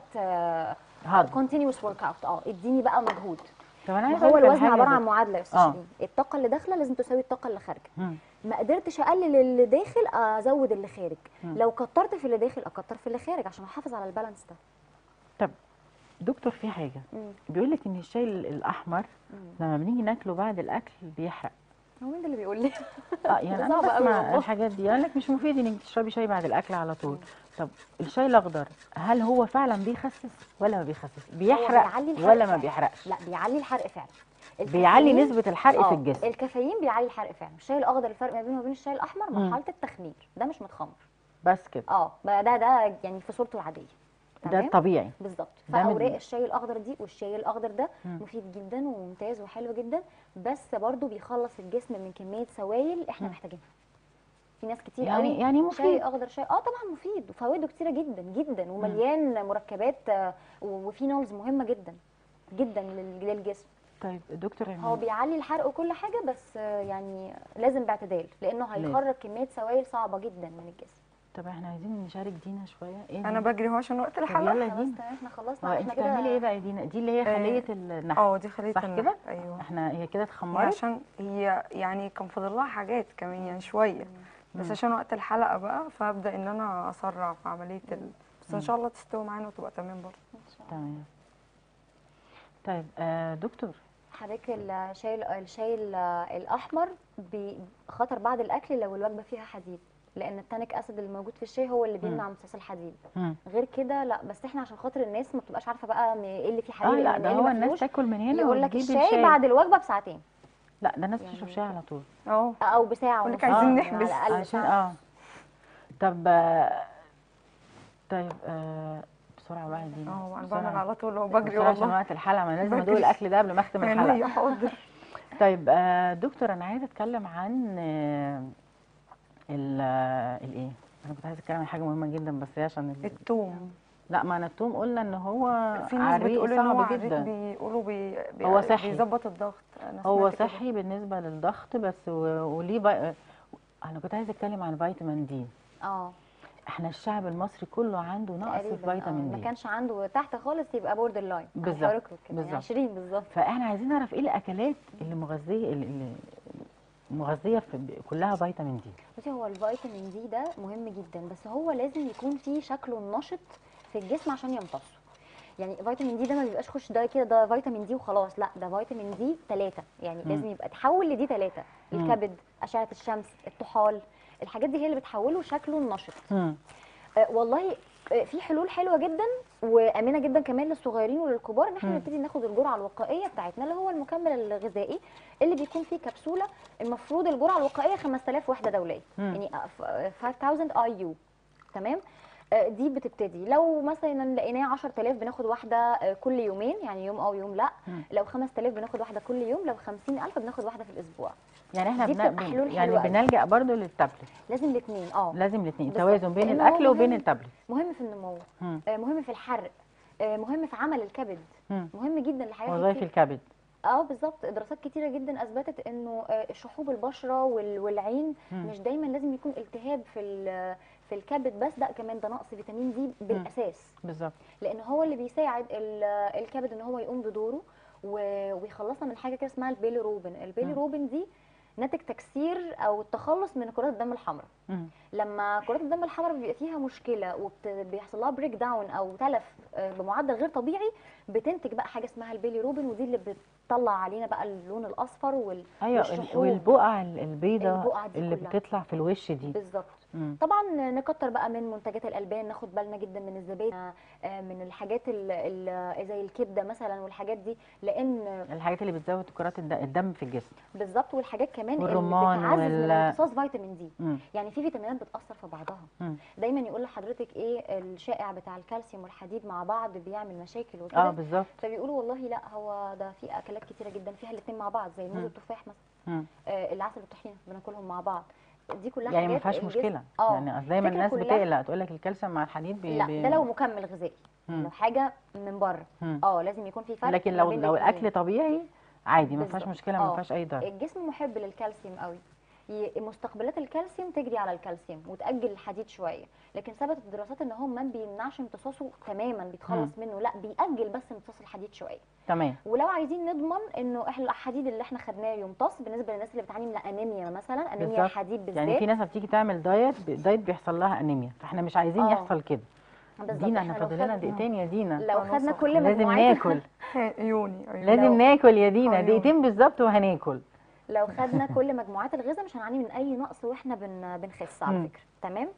هضم كونتينوس ورك اوت اه اديني بقى مجهود طب انا عايزه هو أقول لك على الوزن حاجة عباره يا عن دكتور. معادله يا استاذ آه. شيرين الطاقه اللي داخله لازم تساوي الطاقه اللي خارجه مم. ما قدرتش اقلل اللي داخل ازود اللي خارج مم. لو كترت في اللي داخل اكتر في اللي خارج عشان احافظ على البالانس ده طب دكتور في حاجه مم. بيقول لك ان الشاي ال- الاحمر مم. لما بنيجي ناكله بعد الاكل بيحرق هو مين ده اللي بيقول لي اه يعني انا صعبة أوي بسمع والله. الحاجات دي قال لك مش مفيد انك تشربي شاي بعد الاكل على طول طب الشاي الاخضر هل هو فعلا بيخسس ولا ما بيخسس بيحرق بيعلي الحرق ولا ما فعلا. بيحرقش لا بيعلي الحرق فعلا بيعلي الكافيين- نسبه الحرق في آه، الجسم الكافيين بيعلي الحرق فعلا الشاي الاخضر الفرق ما بينه وبين الشاي الاحمر مم. مرحله التخمير ده مش متخمر بس كده اه بقى ده ده يعني في صورته العاديه ده تمام؟ الطبيعي بالظبط ده من- فاوراق الشاي الاخضر دي والشاي الاخضر ده مم. مفيد جدا وممتاز وحلو جدا بس برضو بيخلص الجسم من كميه سوائل احنا مم. محتاجينها في ناس كتير يعني قوي يعني شاي مفيد اخضر شاي اه طبعا مفيد وفوائده كتيره جدا جدا ومليان مركبات آه، وفينولز مهمه جدا جدا لل- للجسم طيب دكتور هو يعني بيعلي الحرق وكل حاجه بس آه، يعني لازم باعتدال لانه هيخرج كميه سوائل صعبه جدا من الجسم طب احنا عايزين نشارك دينا شويه ايه انا دي؟ بجري هو عشان وقت طب الحلقه يلا خلاص دينا تمام احنا هو خلصنا انت احنا بتعملي ايه كده بقى يا دينا دي اللي هي آه، خليه النحل اه دي خليه صح النحل. كده؟ ايوه احنا هي كده هي اتخمرت عشان هي يعني كان فاضل لها حاجات كمان يعني شويه بس مم. عشان وقت الحلقه بقى فهبدا ان انا اسرع في عمليه ال... بس مم. ان شاء الله تستوي معانا وتبقى تمام برضه إن شاء الله. تمام طيب آه دكتور حضرتك الشاي ال- الشاي ال- الاحمر بي- خطر بعد الاكل لو الوجبه فيها حديد لان التانيك اسيد اللي موجود في الشاي هو اللي بيمنع امتصاص الحديد مم. غير كده لا بس احنا عشان خاطر الناس ما بتبقاش عارفه بقى م- ايه اللي فيه اه حديد لا إيه ده اللي هو ما الناس فيهوش. تاكل من هنا يقول لك وتجيب الشاي بعد الوجبه بساعتين لا ده الناس يعني تشرب شاي على طول اه او بساعه يقول لك ونص. عايزين آه، نحبس. على الاقل عشان ساعة. اه طب آه، طيب آه بسرعه بقى دي اه انا بسرعة. بعمل على طول هو بجري بسرعة عشان والله وقت الحلقه ما لازم بجري. ادوق الاكل ده قبل ما اختم الحلقه عينيا حاضر طيب آه دكتور انا عايزه اتكلم عن آه ال آه، الايه انا كنت عايزه اتكلم عن حاجه مهمه جدا بس هي عشان ال... التوم لا ما انا التوم قلنا ان هو في ناس عريق بتقول ان هو صعب عريق جدا بيقولوا بي... بي... هو صحي. بيظبط الضغط انا هو سمعت كده. صحي بالنسبه للضغط بس و- وليه بقى انا كنت عايزه اتكلم عن فيتامين دي اه احنا الشعب المصري كله عنده نقص في تقريبا آه. فيتامين ما دي كانش عنده تحت خالص يبقى بوردر لاين بالظبط، يعني بالظبط. 20 بالظبط فاحنا عايزين نعرف ايه الاكلات اللي مغذيه اللي اللي مغذيه في كلها فيتامين دي بصي هو الفيتامين دي ده مهم جدا بس هو لازم يكون فيه شكله النشط في الجسم عشان يمتصه يعني فيتامين دي ده ما بيبقاش خش ده كده ده فيتامين دي وخلاص لا ده فيتامين دي ثلاثة يعني مم. لازم يبقى تحول لدي ثلاثة مم. الكبد أشعة الشمس الطحال الحاجات دي هي اللي بتحوله شكله النشط مم. آه والله آه في حلول حلوه جدا وامنه جدا كمان للصغيرين وللكبار ان احنا مم. نبتدي ناخد الجرعه الوقائيه بتاعتنا اللي هو المكمل الغذائي اللي بيكون فيه كبسوله المفروض الجرعه الوقائيه 5000 وحده دوليه مم. يعني آه، ف- 5000 اي يو تمام آه، دي بتبتدي لو مثلا لقيناه 10000 بناخد واحده آه، كل يومين يعني يوم او يوم لا مم. لو 5000 بناخد واحده كل يوم لو 50000 بناخد واحده في الاسبوع يعني احنا دي بن... بتبقى بن- حلول يعني حلوة أوي. بنلجا برضو للتابلت لازم الاثنين اه لازم الاثنين بالظبط. توازن بين لأن هو الاكل وبين مهم. التابلت مهم في النمو مم. آه، مهم في الحرق آه، مهم في عمل الكبد مم. مهم جدا لحاجات وظائف كتير. الكبد اه بالظبط دراسات كتيره جدا اثبتت انه آه، شحوب البشره وال- والعين مم. مش دايما لازم يكون التهاب في ال- في الكبد بس ده كمان ده نقص فيتامين دي بالاساس بالظبط لان هو اللي بيساعد ال- الكبد ان هو يقوم بدوره و- ويخلصنا من حاجه كده اسمها البيليروبين البيليروبين دي ناتج تكسير او التخلص من كرات الدم الحمراء مم. لما كرات الدم الحمراء بيبقى فيها مشكله وبيحصل لها بريك داون او تلف آه، بمعدل غير طبيعي بتنتج بقى حاجه اسمها البيليروبين ودي اللي بتطلع علينا بقى اللون الاصفر وال... ايوه ال- والشحوب. والبقع ال- البيضاء البقع دي اللي كلها. بتطلع في الوش دي بالظبط مم. طبعا نكتر بقى من منتجات الالبان ناخد بالنا جدا من الزبادي آه، من الحاجات ال- ال- زي الكبده مثلا والحاجات دي لان الحاجات اللي بتزود كرات الد- الدم في الجسم بالظبط والحاجات كمان والرمان اللي بتعزز من وال- امتصاص فيتامين دي مم. يعني في فيتامينات بتاثر في بعضها مم. دايما يقول لحضرتك ايه الشائع بتاع الكالسيوم والحديد مع بعض بيعمل مشاكل اه وكده بالظبط فبيقولوا والله لا هو ده في اكلات كتيره جدا فيها الاثنين مع بعض زي الموز مم. والتفاح مثلا مم. آه العسل والطحينه بناكلهم مع بعض دي كلها يعني ما حاجات فيهاش الجسم- مشكله اه يعني أصل دايما الفكرة الناس كلها- بتقلق تقول لك الكالسيوم مع الحديد بي لا بي ده لو مكمل غذائي مم. لو حاجه من بره مم. اه لازم يكون في فرق لكن ما لو بين لو الاتنين. الاكل طبيعي عادي ما فيهاش بالظبط. مشكله ما آه. فيهاش اي ضرر الجسم محب للكالسيوم قوي ي- مستقبلات الكالسيوم تجري على الكالسيوم وتاجل الحديد شويه لكن ثبتت الدراسات ان هو ما بيمنعش امتصاصه تماما بيتخلص منه لا بيأجل بس امتصاص الحديد شويه تمام ولو عايزين نضمن انه احنا الحديد اللي احنا خدناه يمتص بالنسبه للناس اللي بتعاني من انيميا مثلا انيميا بالظبط. الحديد بالذات يعني في ناس بتيجي تعمل دايت دايت بيحصل لها انيميا فاحنا مش عايزين آه. يحصل كده بالظبط، دينا إحنا احنا لو فاضل لنا خدنا- دقيقتين يا دينا لو خلاص خدنا صح. كل لازم مجموعات ناكل عيوني عيوني لازم لو- ناكل يا دينا أيوة. دقيقتين بالظبط وهناكل لو خدنا كل مجموعات الغذاء مش هنعاني من اي نقص واحنا بن بنخس على مم. فكره تمام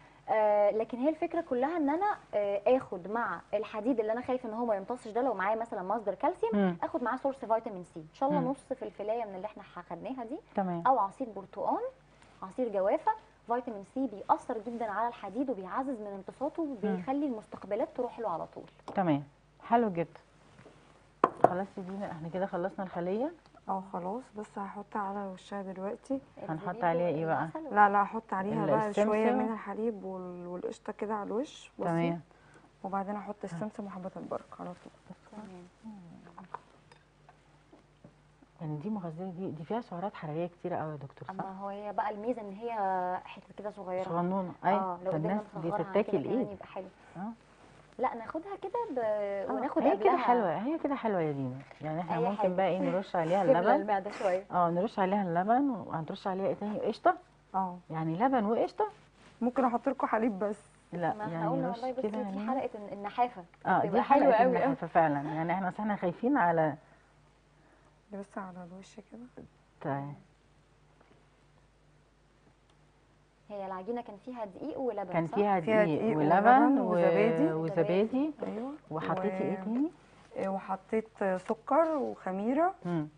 آه لكن هي الفكره كلها ان انا آه اخد مع الحديد اللي انا خايفه ان هو ما يمتصش ده لو معايا مثلا مصدر كالسيوم مم. اخد معاه سورس فيتامين سي ان شاء الله مم. نص فلفلايه من اللي احنا خدناها دي تمام او عصير برتقال عصير جوافه فيتامين سي بيأثر جدا على الحديد وبيعزز من امتصاصه وبيخلي المستقبلات تروح له على طول تمام حلو جدا خلاص يا دينا احنا كده خلصنا الخليه اه خلاص بس هحط على وشها دلوقتي هنحط الزبيب عليها إيه بقى؟ والعسل لا لا هحط عليها ال- بقى شويه السمسم. من الحليب وال- والقشطه كده على الوش بسيط تمام وبعدين احط السمسم وحبه البركه على طول تمام يعني دي مغذيه دي دي فيها سعرات حراريه كتيره قوي يا دكتور صح اما هو هي بقى الميزه ان هي حته كده صغيره صغنونه اه ايوه لو قدرنا فالناس دي نصغرها عن تتاكل كده كمان ايه يبقى حلو اه لا ناخدها كده ب... آه، وناخد هي كده قبلها حلوه هي كده حلوه يا دينا يعني احنا أي ممكن حاجة. بقى ايه نرش عليها تملى اللبن المعده شويه اه نرش عليها اللبن وهنرش عليها ايه تاني قشطه اه يعني لبن وقشطه ممكن احط لكم حليب بس لا ما احنا يعني قلنا نرش والله بس كده دي يعني حلقه الن- النحافه اه بتبقى دي حلوه حلقه قوي قوي النحافه فعلا يعني احنا أصل احنا خايفين على دي بس على الوش كده طيب هي العجينه كان فيها دقيق ولبن كان صح؟ فيها فيها دقيق دقيق ولبن ولبن و- وزبادي. وزبادي ايوه وحطيتي و- ايه تاني؟ إيه، وحطيت سكر وخميره مم.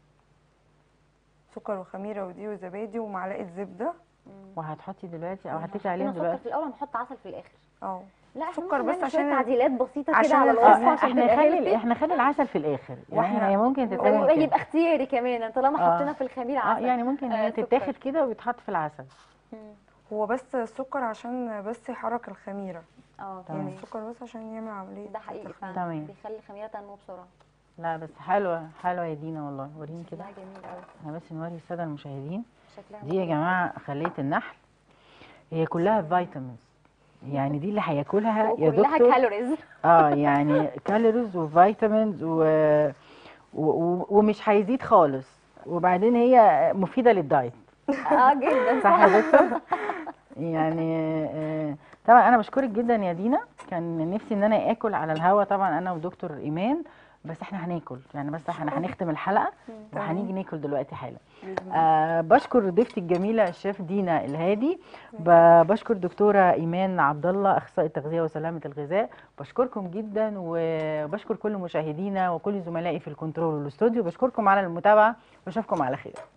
سكر وخميره ودي وزبادي ومعلقه زبده مم. وهتحطي دلوقتي او إحنا حطيتي حطينا عليهم سكر دلوقتي في الاول هنحط عسل في الاخر اه لا احنا سكر ممكن بس نعمل شوية عشان- تعديلات بسيطه كده عشان على الخ- الوصفه اه عشان احنا تبقى نخلي healthy. احنا نخلي العسل في الاخر يعني وإحنا- هي ممكن تتعمل ويبقى كده اختياري كمان طالما آه. حطينا في الخميره اه عسل يعني ممكن آه، هي سكر. تتاخد كده ويتحط في العسل مم. هو بس السكر عشان بس يحرك الخميره اه تمام. يعني تمام السكر بس عشان يعمل عمليه ده حقيقي تخمير. فعلا تمام. بيخلي الخميره تنمو بسرعه لا بس حلوه حلوه يا دينا والله وريني كده شكلها جميل قوي احنا بس نوري الساده المشاهدين شكلها دي يا مختلف. جماعه خليه النحل هي كلها فيتامينز يعني دي اللي هياكلها يا وكلها دكتور كالوريز اه يعني كالوريز وفيتامينز و... و... و... ومش هيزيد خالص وبعدين هي مفيده للدايت اه جدا صح يا دكتور يعني آه، طبعا انا بشكرك جدا يا دينا كان نفسي ان انا اكل على الهوا طبعا انا ودكتور ايمان بس احنا هناكل يعني بس احنا هنختم الحلقه وهنيجي ناكل دلوقتي حالا بإذن الله. آه بشكر ضيفتي الجميله الشيف دينا الهادي ب- بشكر دكتوره ايمان عبد الله اخصائي التغذيه وسلامه الغذاء بشكركم جدا وبشكر كل مشاهدينا وكل زملائي في الكنترول والاستوديو بشكركم على المتابعه واشوفكم على خير